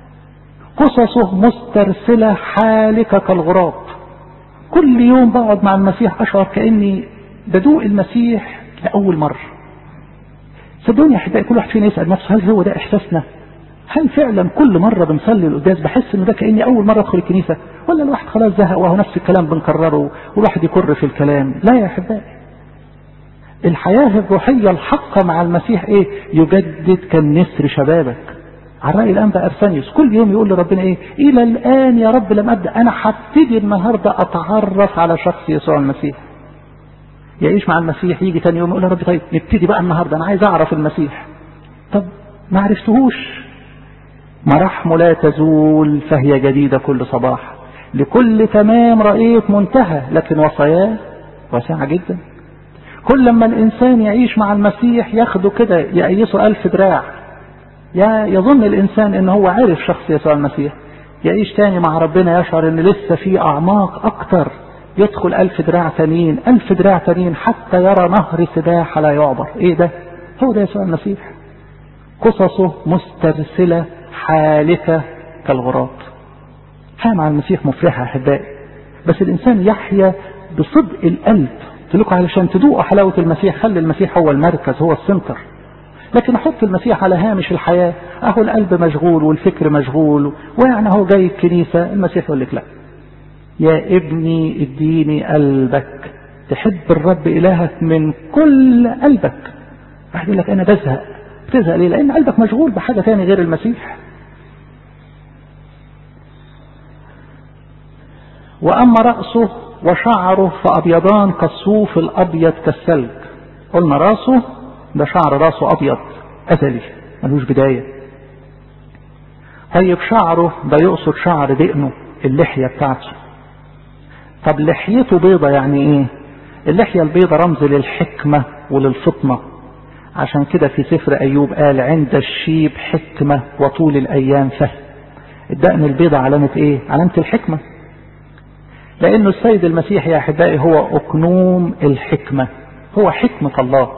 قصصه مسترسلة حالكة كالغراب كل يوم بقعد مع المسيح اشعر كاني بدوق المسيح لاول مرة صدقوني يا احبائي كل واحد فينا يسأل نفسه هل هو ده احساسنا هل فعلا كل مرة بنصلي القداس بحس ان ده كأني اول مرة ادخل الكنيسة ولا الواحد خلاص زهق وهو نفس الكلام بنكرره والواحد يكر في الكلام لا يا احبائي الحياة الروحية الحقة مع المسيح ايه يجدد كالنسر شبابك على رأي الأنبا أرسانيوس كل يوم يقول لربنا ايه إلى الآن يا رب لم أبدأ أنا هبتدي النهاردة أتعرف على شخص يسوع المسيح يعيش مع المسيح يجي تاني يوم يقول يا رب طيب نبتدي بقى النهاردة أنا عايز أعرف المسيح طب ما عرفتهوش مراحمه لا تزول فهي جديدة كل صباح لكل تمام رأيت منتهى لكن وصاياه واسعة جدا كل لما الإنسان يعيش مع المسيح ياخده كده يقيسه ألف دراع يا يظن الإنسان إن هو عرف شخص يسوع المسيح يعيش تاني مع ربنا يشعر إن لسه في أعماق أكتر يدخل ألف دراع تانيين ألف دراع تانيين حتى يرى نهر سباحة لا يعبر إيه ده هو ده يسوع المسيح قصصه مسترسلة حالكة كالغراب حياة مع المسيح مفرحة أحبائي بس الإنسان يحيا بصدق القلب قلت لكم علشان تدوقوا حلاوة المسيح خلي المسيح هو المركز هو السنتر لكن احط المسيح على هامش الحياة اهو القلب مشغول والفكر مشغول ويعني هو جاي الكنيسة المسيح يقول لك لا يا ابني اديني قلبك تحب الرب إلهك من كل قلبك واحد يقول لك أنا بزهق بتزهق ليه؟ لأن قلبك مشغول بحاجة تاني غير المسيح وأما رأسه وشعره فأبيضان كالصوف الأبيض كالثلج قلنا راسه ده شعر راسه أبيض أزلي ملوش بداية طيب شعره ده يقصد شعر دقنه اللحية بتاعته طب لحيته بيضة يعني ايه اللحية البيضة رمز للحكمة وللفطنة عشان كده في سفر أيوب قال عند الشيب حكمة وطول الأيام فهم الدقن البيضة علامة ايه علامة الحكمة لأنه السيد المسيح يا أحبائي هو أكنوم الحكمة هو حكمة الله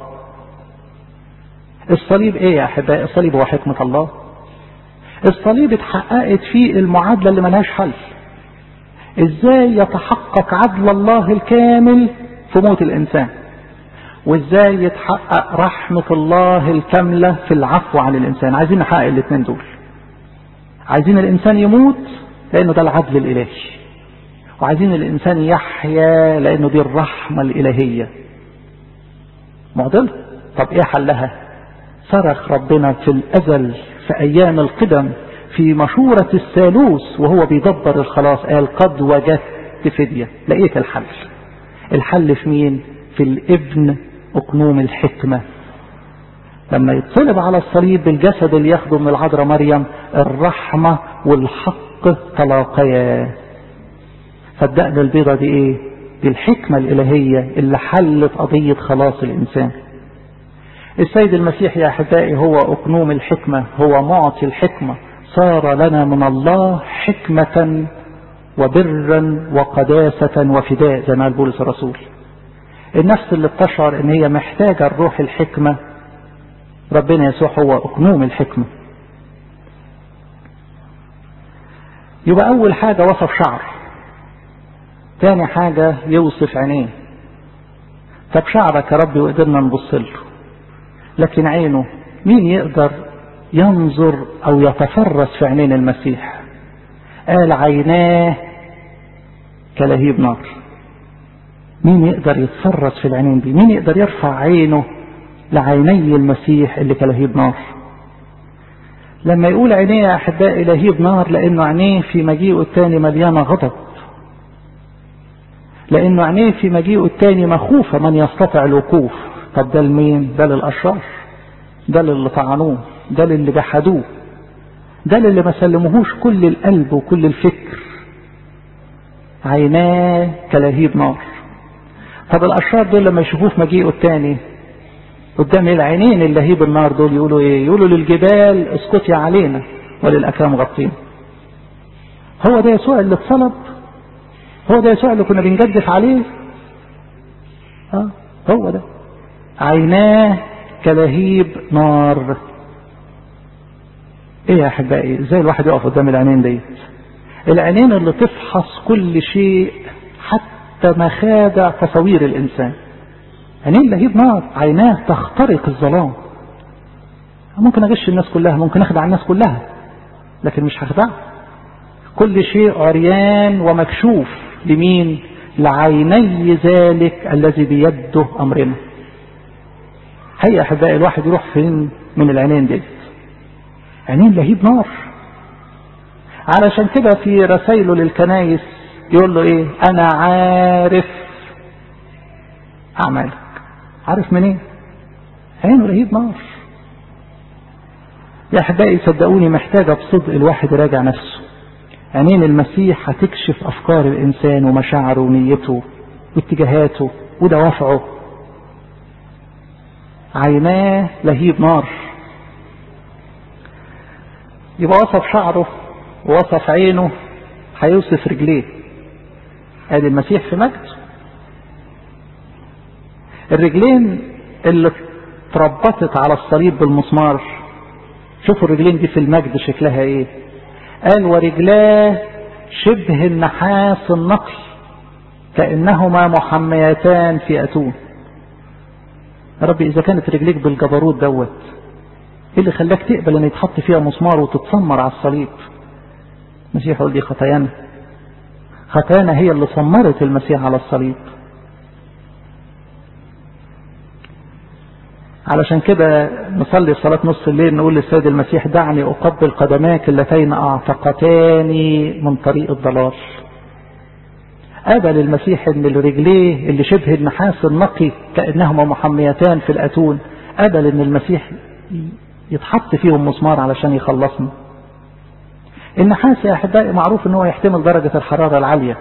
الصليب ايه يا أحبائي الصليب هو حكمة الله الصليب اتحققت فيه المعادلة اللي ملهاش حل ازاي يتحقق عدل الله الكامل في موت الانسان وازاي يتحقق رحمة الله الكاملة في العفو عن الانسان عايزين نحقق الاثنين دول عايزين الانسان يموت لانه ده العدل الالهي وعايزين الانسان يحيا لانه دي الرحمة الالهية معضلة طب ايه حلها صرخ ربنا في الأزل في أيام القدم في مشورة الثالوث وهو بيدبر الخلاص قال قد وجدت فدية لقيت الحل الحل في مين في الابن أقنوم الحكمة لما يتصلب على الصليب بالجسد اللي ياخده من العذراء مريم الرحمة والحق تلاقيا صدقنا البيضة دي ايه دي الحكمة الإلهية اللي حلت قضية خلاص الإنسان السيد المسيح يا أحبائي هو أقنوم الحكمة هو معطي الحكمة صار لنا من الله حكمة وبرا وقداسة وفداء زي ما قال بولس الرسول النفس اللي بتشعر ان هي محتاجة الروح الحكمة ربنا يسوع هو أقنوم الحكمة يبقى أول حاجة وصف شعر تاني حاجة يوصف عينيه طب شعرك يا ربي وقدرنا نبص له لكن عينه مين يقدر ينظر أو يتفرس في عينين المسيح قال عيناه كلهيب نار مين يقدر يتفرس في العينين دي مين يقدر يرفع عينه لعيني المسيح اللي كلهيب نار لما يقول عينيه يا أحبائي لهيب نار لأنه عينيه في مجيئه الثاني مليانة غضب لأنه عينيه في مجيئه الثاني مخوفة من يستطيع الوقوف طب ده لمين؟ ده للأشرار ده للي طعنوه ده للي جحدوه ده للي ما سلموهوش كل القلب وكل الفكر عيناه كلهيب نار طب الأشرار دول لما يشوفوه في مجيئه الثاني قدام العينين اللهيب النار دول يقولوا ايه يقولوا للجبال اسكتي علينا وللأكام غطينا هو ده يسوع اللي اتصلب هو ده يسوع اللي كنا بنجدف عليه اه هو ده عيناه كلهيب نار ايه يا احبائي ازاي الواحد يقف قدام العينين ديت العينين اللي تفحص كل شيء حتى مخادع تصوير الانسان عينين لهيب نار عيناه تخترق الظلام ممكن اغش الناس كلها ممكن اخدع الناس كلها لكن مش هخدع كل شيء عريان ومكشوف لمين لعيني ذلك الذي بيده امرنا هيا احبائي الواحد يروح فين من العينين دي عينين لهيب نار علشان كده في رسائله للكنايس يقول له ايه انا عارف اعمالك عارف منين إيه؟ عينه لهيب نار يا احبائي صدقوني محتاجه بصدق الواحد يراجع نفسه عينين المسيح هتكشف افكار الانسان ومشاعره ونيته واتجاهاته ودوافعه عيناه لهيب نار يبقى وصف شعره ووصف عينه هيوصف رجليه ادي المسيح في مجد الرجلين اللي اتربطت على الصليب بالمسمار شوفوا الرجلين دي في المجد شكلها ايه قال ورجلاه شبه النحاس النقي كأنهما محميتان في أتون يا ربي إذا كانت رجليك بالجبروت دوت ايه اللي خلاك تقبل ان يتحط فيها مسمار وتتسمر على الصليب المسيح يقول دي خطايانا خطايانا هي اللي سمرت المسيح على الصليب علشان كده نصلي صلاة نص الليل نقول للسيد المسيح دعني أقبل قدماك اللتين أعتقتاني من طريق الضلال قبل المسيح ان الرجليه اللي شبه النحاس النقي كأنهما محميتان في الأتون قبل ان المسيح يتحط فيهم مسمار علشان يخلصنا النحاس يا أحبائي معروف ان هو يحتمل درجة الحرارة العالية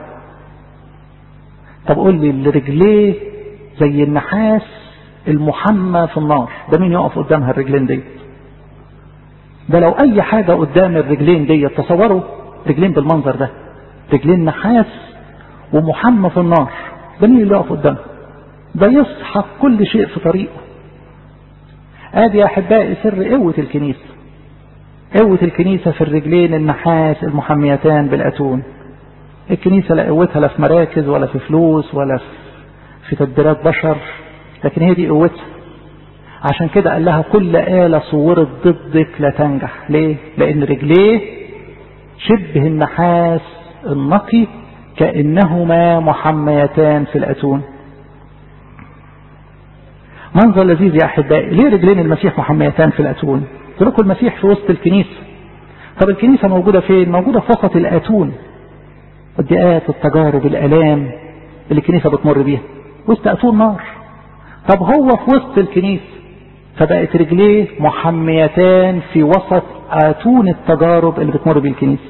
طب قول لي اللي رجليه زي النحاس المحمى في النار ده مين يقف قدامها الرجلين دي ده لو اي حاجة قدام الرجلين دي تصوروا رجلين بالمنظر ده رجلين نحاس ومحمى في النار ده مين اللي يقف قدامها ده يسحق كل شيء في طريقه ادي يا احبائي سر قوة الكنيسة قوة الكنيسة في الرجلين النحاس المحميتان بالاتون الكنيسة لا قوتها لا في مراكز ولا في فلوس ولا في تدبيرات بشر لكن هي دي قوتها عشان كده قال لها كل آلة صورت ضدك لا تنجح ليه لأن رجليه شبه النحاس النقي كأنهما محميتان في الأتون منظر لذيذ يا أحبائي ليه رجلين المسيح محميتان في الأتون قلت لكم المسيح في وسط الكنيسة طب الكنيسة موجودة فين موجودة في وسط الأتون الضيقات التجارب الآلام اللي الكنيسة بتمر بيها وسط أتون نار طب هو في وسط الكنيسة فبقت رجليه محميتان في وسط آتون التجارب اللي بتمر بيه الكنيسة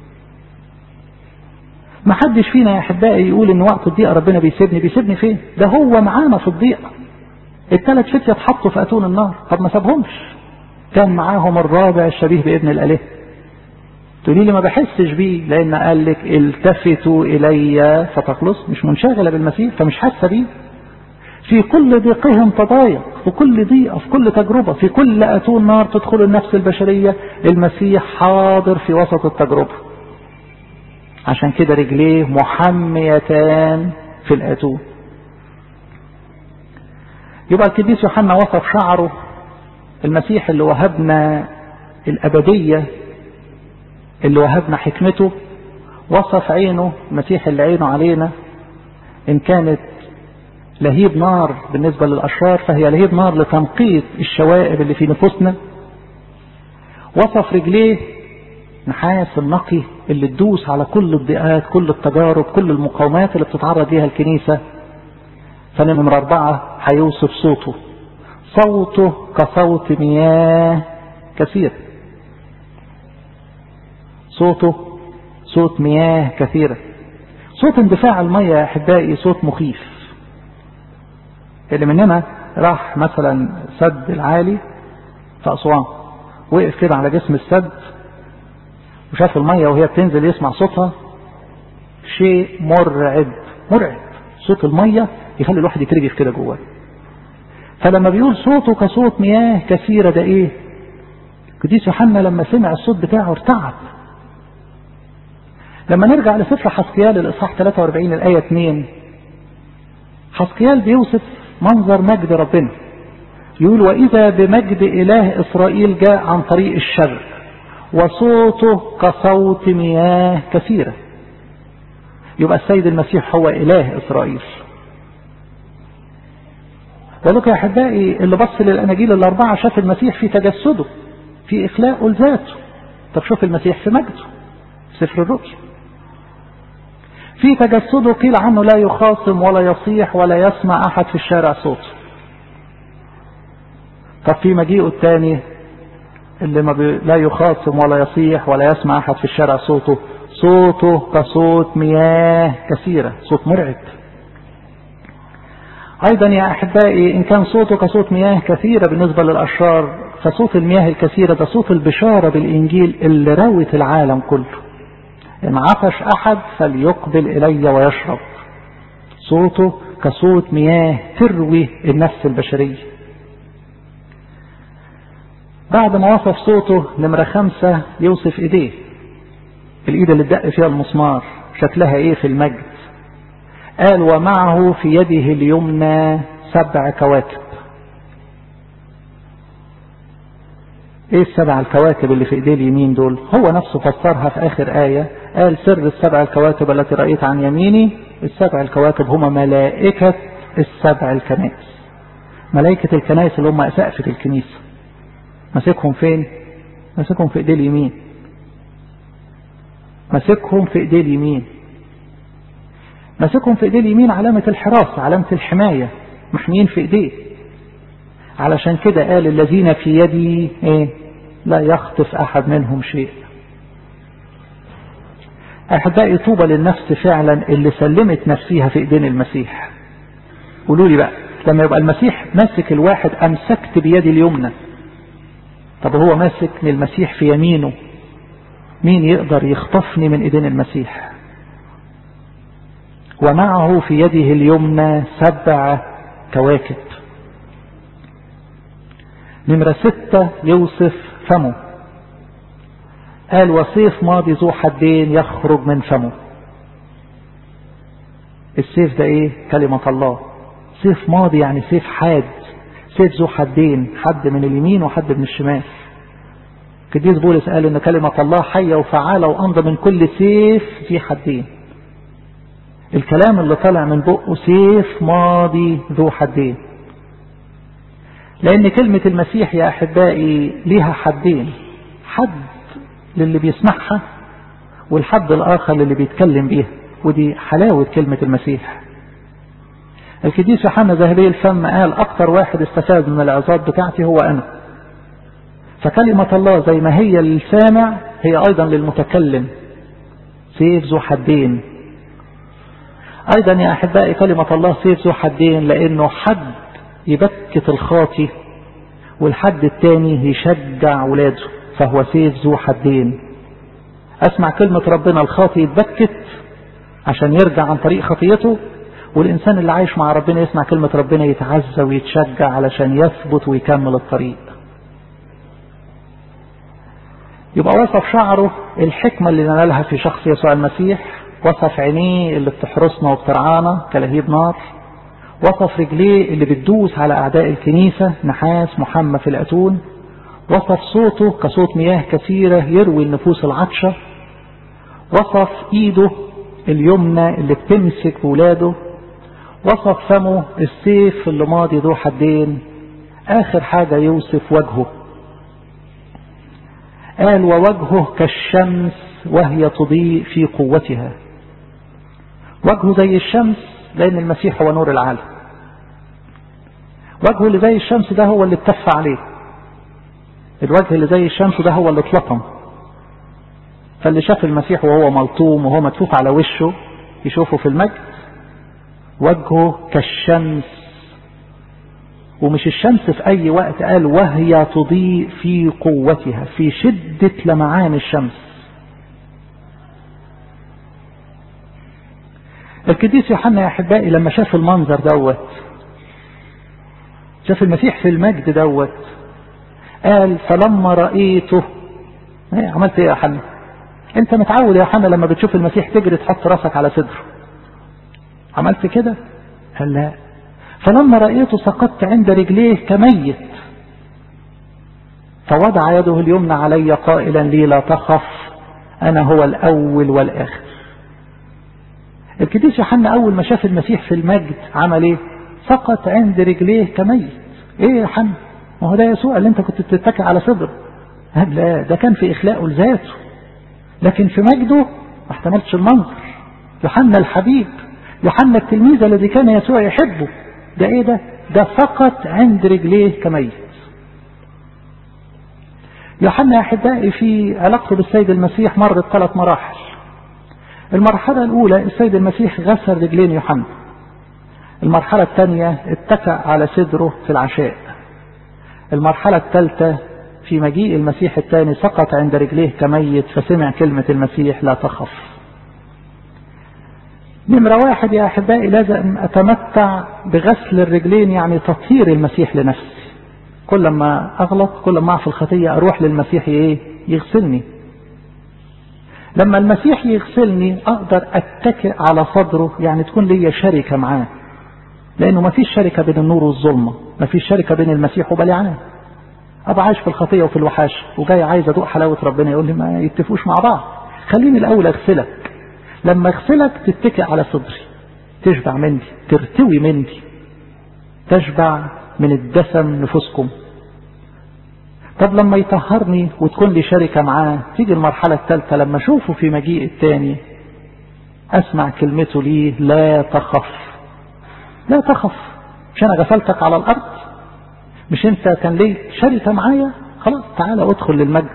ما حدش فينا يا أحبائي يقول إن وقت الضيقة ربنا بيسيبني بيسيبني فين ده هو معانا في الضيقة الثلاث فتية اتحطوا في أتون النار طب ما سابهمش كان معاهم الرابع الشبيه بابن الأله تقولي لي ما بحسش بيه لأن قال لك التفتوا إلي فتخلص مش منشغلة بالمسيح فمش حاسة بيه في كل ضيقهم تضايق في كل ضيقة في كل تجربة في كل أتون نار تدخل النفس البشرية المسيح حاضر في وسط التجربة عشان كده رجليه محميتان في الأتون يبقى القديس يوحنا وصف شعره المسيح اللي وهبنا الأبدية اللي وهبنا حكمته وصف عينه المسيح اللي عينه علينا إن كانت لهيب نار بالنسبة للأشرار فهي لهيب نار لتنقيط الشوائب اللي في نفوسنا وصف رجليه نحاس النقي اللي تدوس على كل الضيقات كل التجارب كل المقاومات اللي بتتعرض ليها الكنيسة فنمرة أربعة هيوصف صوته صوته كصوت مياه كثير صوته صوت مياه كثيرة صوت اندفاع المية يا أحبائي صوت مخيف اللي مننا راح مثلا سد العالي في أسوان وقف كده على جسم السد وشاف المية وهي بتنزل يسمع صوتها شيء مرعب مرعب صوت المية يخلي الواحد يترجف كده جواه فلما بيقول صوته كصوت مياه كثيرة ده ايه قديس يوحنا لما سمع الصوت بتاعه ارتعب لما نرجع لسفر حسقيال الاصحاح 43 الايه 2 حسقيال بيوصف منظر مجد ربنا يقول واذا بمجد اله اسرائيل جاء عن طريق الشرق وصوته كصوت مياه كثيره يبقى السيد المسيح هو اله اسرائيل ولك يا احبائي اللي بص للاناجيل الاربعه شاف المسيح في تجسده في اخلاقه لذاته طب شوف المسيح في مجده في سفر الرؤيا في تجسده قيل عنه لا يخاصم ولا يصيح ولا يسمع احد في الشارع صوته طب في مجيئه الثاني اللي ما بي... لا يخاصم ولا يصيح ولا يسمع احد في الشارع صوته صوته كصوت مياه كثيره صوت مرعب أيضا يا أحبائي إن كان صوته كصوت مياه كثيرة بالنسبة للأشرار فصوت المياه الكثيرة ده صوت البشارة بالإنجيل اللي روت العالم كله إن عطش أحد فليقبل إلي ويشرب صوته كصوت مياه تروي النفس البشرية بعد ما وصف صوته نمرة خمسة يوصف إيديه الإيد اللي اتدق فيها المسمار شكلها إيه في المجد قال ومعه في يده اليمنى سبع كواكب ايه السبع الكواكب اللي في ايديه اليمين دول هو نفسه فسرها في اخر آية قال سر السبع الكواكب التي رأيت عن يميني السبع الكواكب هما ملائكة السبع الكنائس ملائكة الكنائس اللي هم سقفة الكنيسة ماسكهم فين ماسكهم في ايديه اليمين ماسكهم في ايديه اليمين ماسكهم في ايديه اليمين علامة الحراسة علامة الحماية محميين في ايديه علشان كده قال الذين في يدي ايه لا يخطف احد منهم شيء احبائي طوبى للنفس فعلا اللي سلمت نفسها في ايدين المسيح قولوا لي بقى لما يبقى المسيح ماسك الواحد امسكت بيدي اليمنى طب هو ماسك من المسيح في يمينه مين يقدر يخطفني من ايدين المسيح ومعه في يده اليمنى سبع كواكب نمرة ستة يوصف فمه قال وسيف ماضي ذو حدين يخرج من فمه السيف ده ايه كلمة الله سيف ماضي يعني سيف حاد سيف ذو حدين حد من اليمين وحد من الشمال قديس بولس قال ان كلمة الله حية وفعالة وامضى من كل سيف في حدين الكلام اللي طالع من بقه سيف ماضي ذو حدين لأن كلمة المسيح يا أحبائي ليها حدين حد للي بيسمعها والحد الآخر للي بيتكلم بيها ودي حلاوة كلمة المسيح القديس يوحنا ذهبي الفم قال أكتر واحد استفاد من العظات بتاعتي هو أنا فكلمة الله زي ما هي للسامع هي أيضا للمتكلم سيف ذو حدين أيضا يا أحبائي كلمة الله سيف ذو حدين لأنه حد يبكت الخاطي والحد الثاني يشجع ولاده فهو سيف ذو حدين أسمع كلمة ربنا الخاطي يتبكت عشان يرجع عن طريق خطيته والإنسان اللي عايش مع ربنا يسمع كلمة ربنا يتعزى ويتشجع علشان يثبت ويكمل الطريق يبقى وصف شعره الحكمة اللي نالها في شخص يسوع المسيح وصف عينيه اللي بتحرسنا وبترعانا كلهيب نار وصف رجليه اللي بتدوس على أعداء الكنيسة نحاس محمى في الأتون وصف صوته كصوت مياه كثيرة يروي النفوس العطشة وصف ايده اليمنى اللي بتمسك ولاده وصف فمه السيف اللي ماضي ذو حدين آخر حاجة يوصف وجهه قال ووجهه كالشمس وهي تضيء في قوتها وجهه زي الشمس لأن المسيح هو نور العالم وجهه اللي زي الشمس ده هو اللي اتف عليه الوجه اللي زي الشمس ده هو اللي اتلطم فاللي شاف المسيح وهو ملطوم وهو مدفوف على وشه يشوفه في المجد وجهه كالشمس ومش الشمس في أي وقت قال وهي تضيء في قوتها في شدة لمعان الشمس القديس يوحنا يا أحبائي لما شاف المنظر دوت شاف المسيح في المجد دوت قال فلما رأيته ايه عملت ايه يا حنا انت متعود يا حنا لما بتشوف المسيح تجري تحط راسك على صدره عملت كده قال لا فلما رأيته سقطت عند رجليه كميت فوضع يده اليمنى علي قائلا لي لا تخف أنا هو الأول والآخر القديس يوحنا أول ما شاف المسيح في المجد عمل إيه؟ سقط عند رجليه كميت إيه يا حنا؟ ما هو ده يسوع اللي أنت كنت بتتكئ على صدره قال لا ده كان في إخلاقه لذاته لكن في مجده ما احتملتش المنظر يوحنا الحبيب يوحنا التلميذ الذي كان يسوع يحبه ده ايه ده ده فقط عند رجليه كميت يوحنا يا احبائي في علاقته بالسيد المسيح مرت ثلاث مراحل المرحلة الأولى السيد المسيح غسل رجلين يوحنا المرحلة الثانية اتكأ على صدره في العشاء المرحلة الثالثة في مجيء المسيح الثاني سقط عند رجليه كميت فسمع كلمة المسيح لا تخف نمرة واحد يا أحبائي لازم أتمتع بغسل الرجلين يعني تطهير المسيح لنفسي كل ما أغلط كل ما أعرف الخطية أروح للمسيح إيه يغسلني لما المسيح يغسلني أقدر أتكئ على صدره يعني تكون لي شركة معاه لأنه ما فيش شركة بين النور والظلمة ما فيش شركة بين المسيح وبليعان أبقى عايش في الخطية وفي الوحاش وجاي عايز أدوق حلاوة ربنا يقول لي ما يتفقوش مع بعض خليني الأول أغسلك لما اغسلك تتكئ على صدري تشبع مني ترتوي مني تشبع من الدسم نفوسكم طب لما يطهرني وتكون لي شركة معاه تيجي المرحلة الثالثة لما اشوفه في مجيء الثاني اسمع كلمته ليه لا تخف لا تخف مش انا غسلتك على الارض مش انت كان ليه شركة معايا خلاص تعالى ادخل للمجد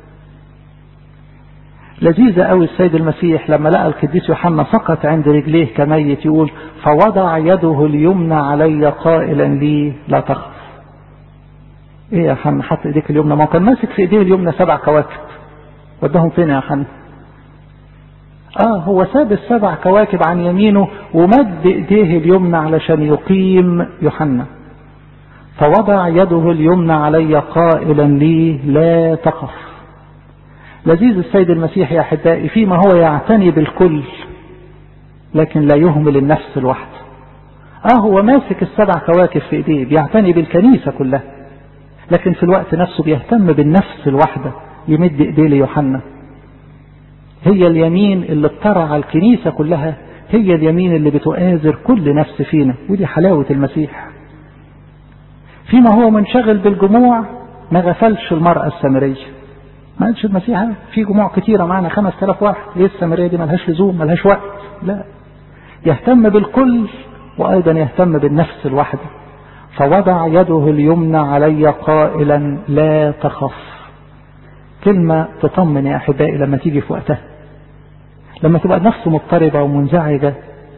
لذيذة قوي السيد المسيح لما لقى القديس يوحنا سقط عند رجليه كميت يقول فوضع يده اليمنى علي قائلا لي لا تخف ايه يا حنا حط ايديك اليمنى ما كان ماسك في ايديه اليمنى سبع كواكب وداهم فين يا حنا اه هو ساب السبع كواكب عن يمينه ومد ايديه اليمنى علشان يقيم يوحنا فوضع يده اليمنى علي قائلا لي لا تخف لذيذ السيد المسيح يا أحبائي فيما هو يعتني بالكل لكن لا يهمل النفس الواحدة آه هو ماسك السبع كواكب في إيديه بيعتني بالكنيسة كلها لكن في الوقت نفسه بيهتم بالنفس الواحدة يمد إيديه ليوحنا هي اليمين اللي بترعى الكنيسة كلها هي اليمين اللي بتؤازر كل نفس فينا ودي حلاوة المسيح فيما هو منشغل بالجموع ما غفلش المرأة السامرية ما قالش المسيح في جموع كتيرة معنا خمس تلاف واحد ايه السامرية دي ملهاش لزوم ملهاش وقت لا يهتم بالكل وأيضا يهتم بالنفس الواحدة فوضع يده اليمنى علي قائلا لا تخف كلمة تطمن يا أحبائي لما تيجي في وقتها لما تبقى النفس مضطربة ومنزعجة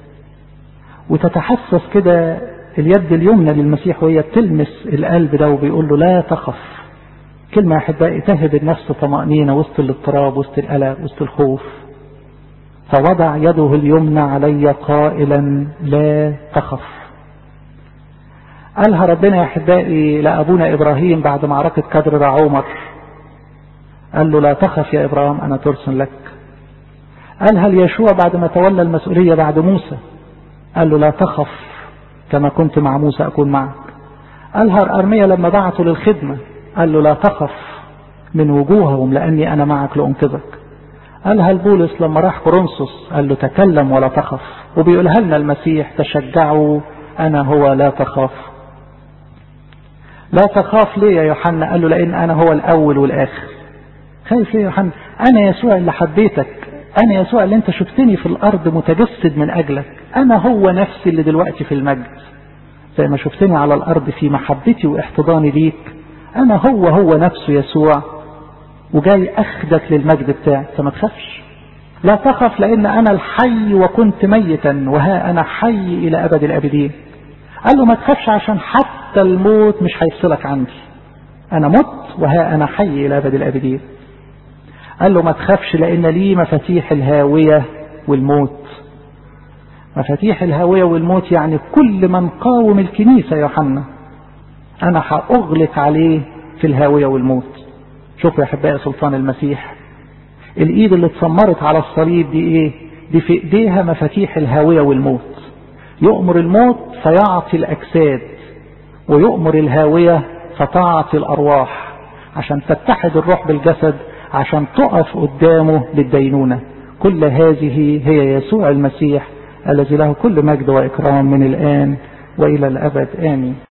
وتتحسس كده اليد اليمنى للمسيح وهي بتلمس القلب ده وبيقول له لا تخف كلمة يا أحبائي تهب النفس طمأنينة وسط الاضطراب وسط القلق وسط الخوف فوضع يده اليمنى علي قائلا لا تخف قالها ربنا يا أحبائي لأبونا إبراهيم بعد معركة كدر رعومر قال له لا تخف يا إبراهيم أنا ترسل لك قالها ليشوع بعد ما تولى المسؤولية بعد موسى قال له لا تخف كما كنت مع موسى أكون معك قالها أرميا لما بعته للخدمة قال له لا تخف من وجوههم لأني أنا معك لأنقذك قالها البولس لما راح كورنثوس قال له تكلم ولا تخف وبيقولها لنا المسيح تشجعوا أنا هو لا تخاف لا تخاف ليه يا يوحنا قال له لأن أنا هو الأول والآخر خايف ليه يا يوحنا أنا يسوع اللي حبيتك أنا يسوع اللي أنت شفتني في الأرض متجسد من أجلك أنا هو نفسي اللي دلوقتي في المجد زي ما شفتني على الأرض في محبتي واحتضاني ليك أنا هو هو نفسه يسوع وجاي أخدك للمجد بتاعي فما تخافش لا تخف لأن أنا الحي وكنت ميتا وها أنا حي إلى أبد الأبدين قال له ما تخافش عشان حتى الموت مش هيفصلك عندي أنا مت وها أنا حي إلى أبد الأبدين قال له ما تخافش لأن لي مفاتيح الهاوية والموت مفاتيح الهاوية والموت يعني كل من قاوم الكنيسة يا يوحنا أنا هأغلق عليه في الهاوية والموت شوفوا يا أحبائي سلطان المسيح الإيد اللي اتسمرت على الصليب دي إيه دي في إيديها مفاتيح الهاوية والموت يؤمر الموت فيعطي الأجساد ويؤمر الهاوية فتعطي الأرواح عشان تتحد الروح بالجسد عشان تقف قدامه للدينونة كل هذه هي يسوع المسيح الذي له كل مجد وإكرام من الآن وإلى الأبد آمين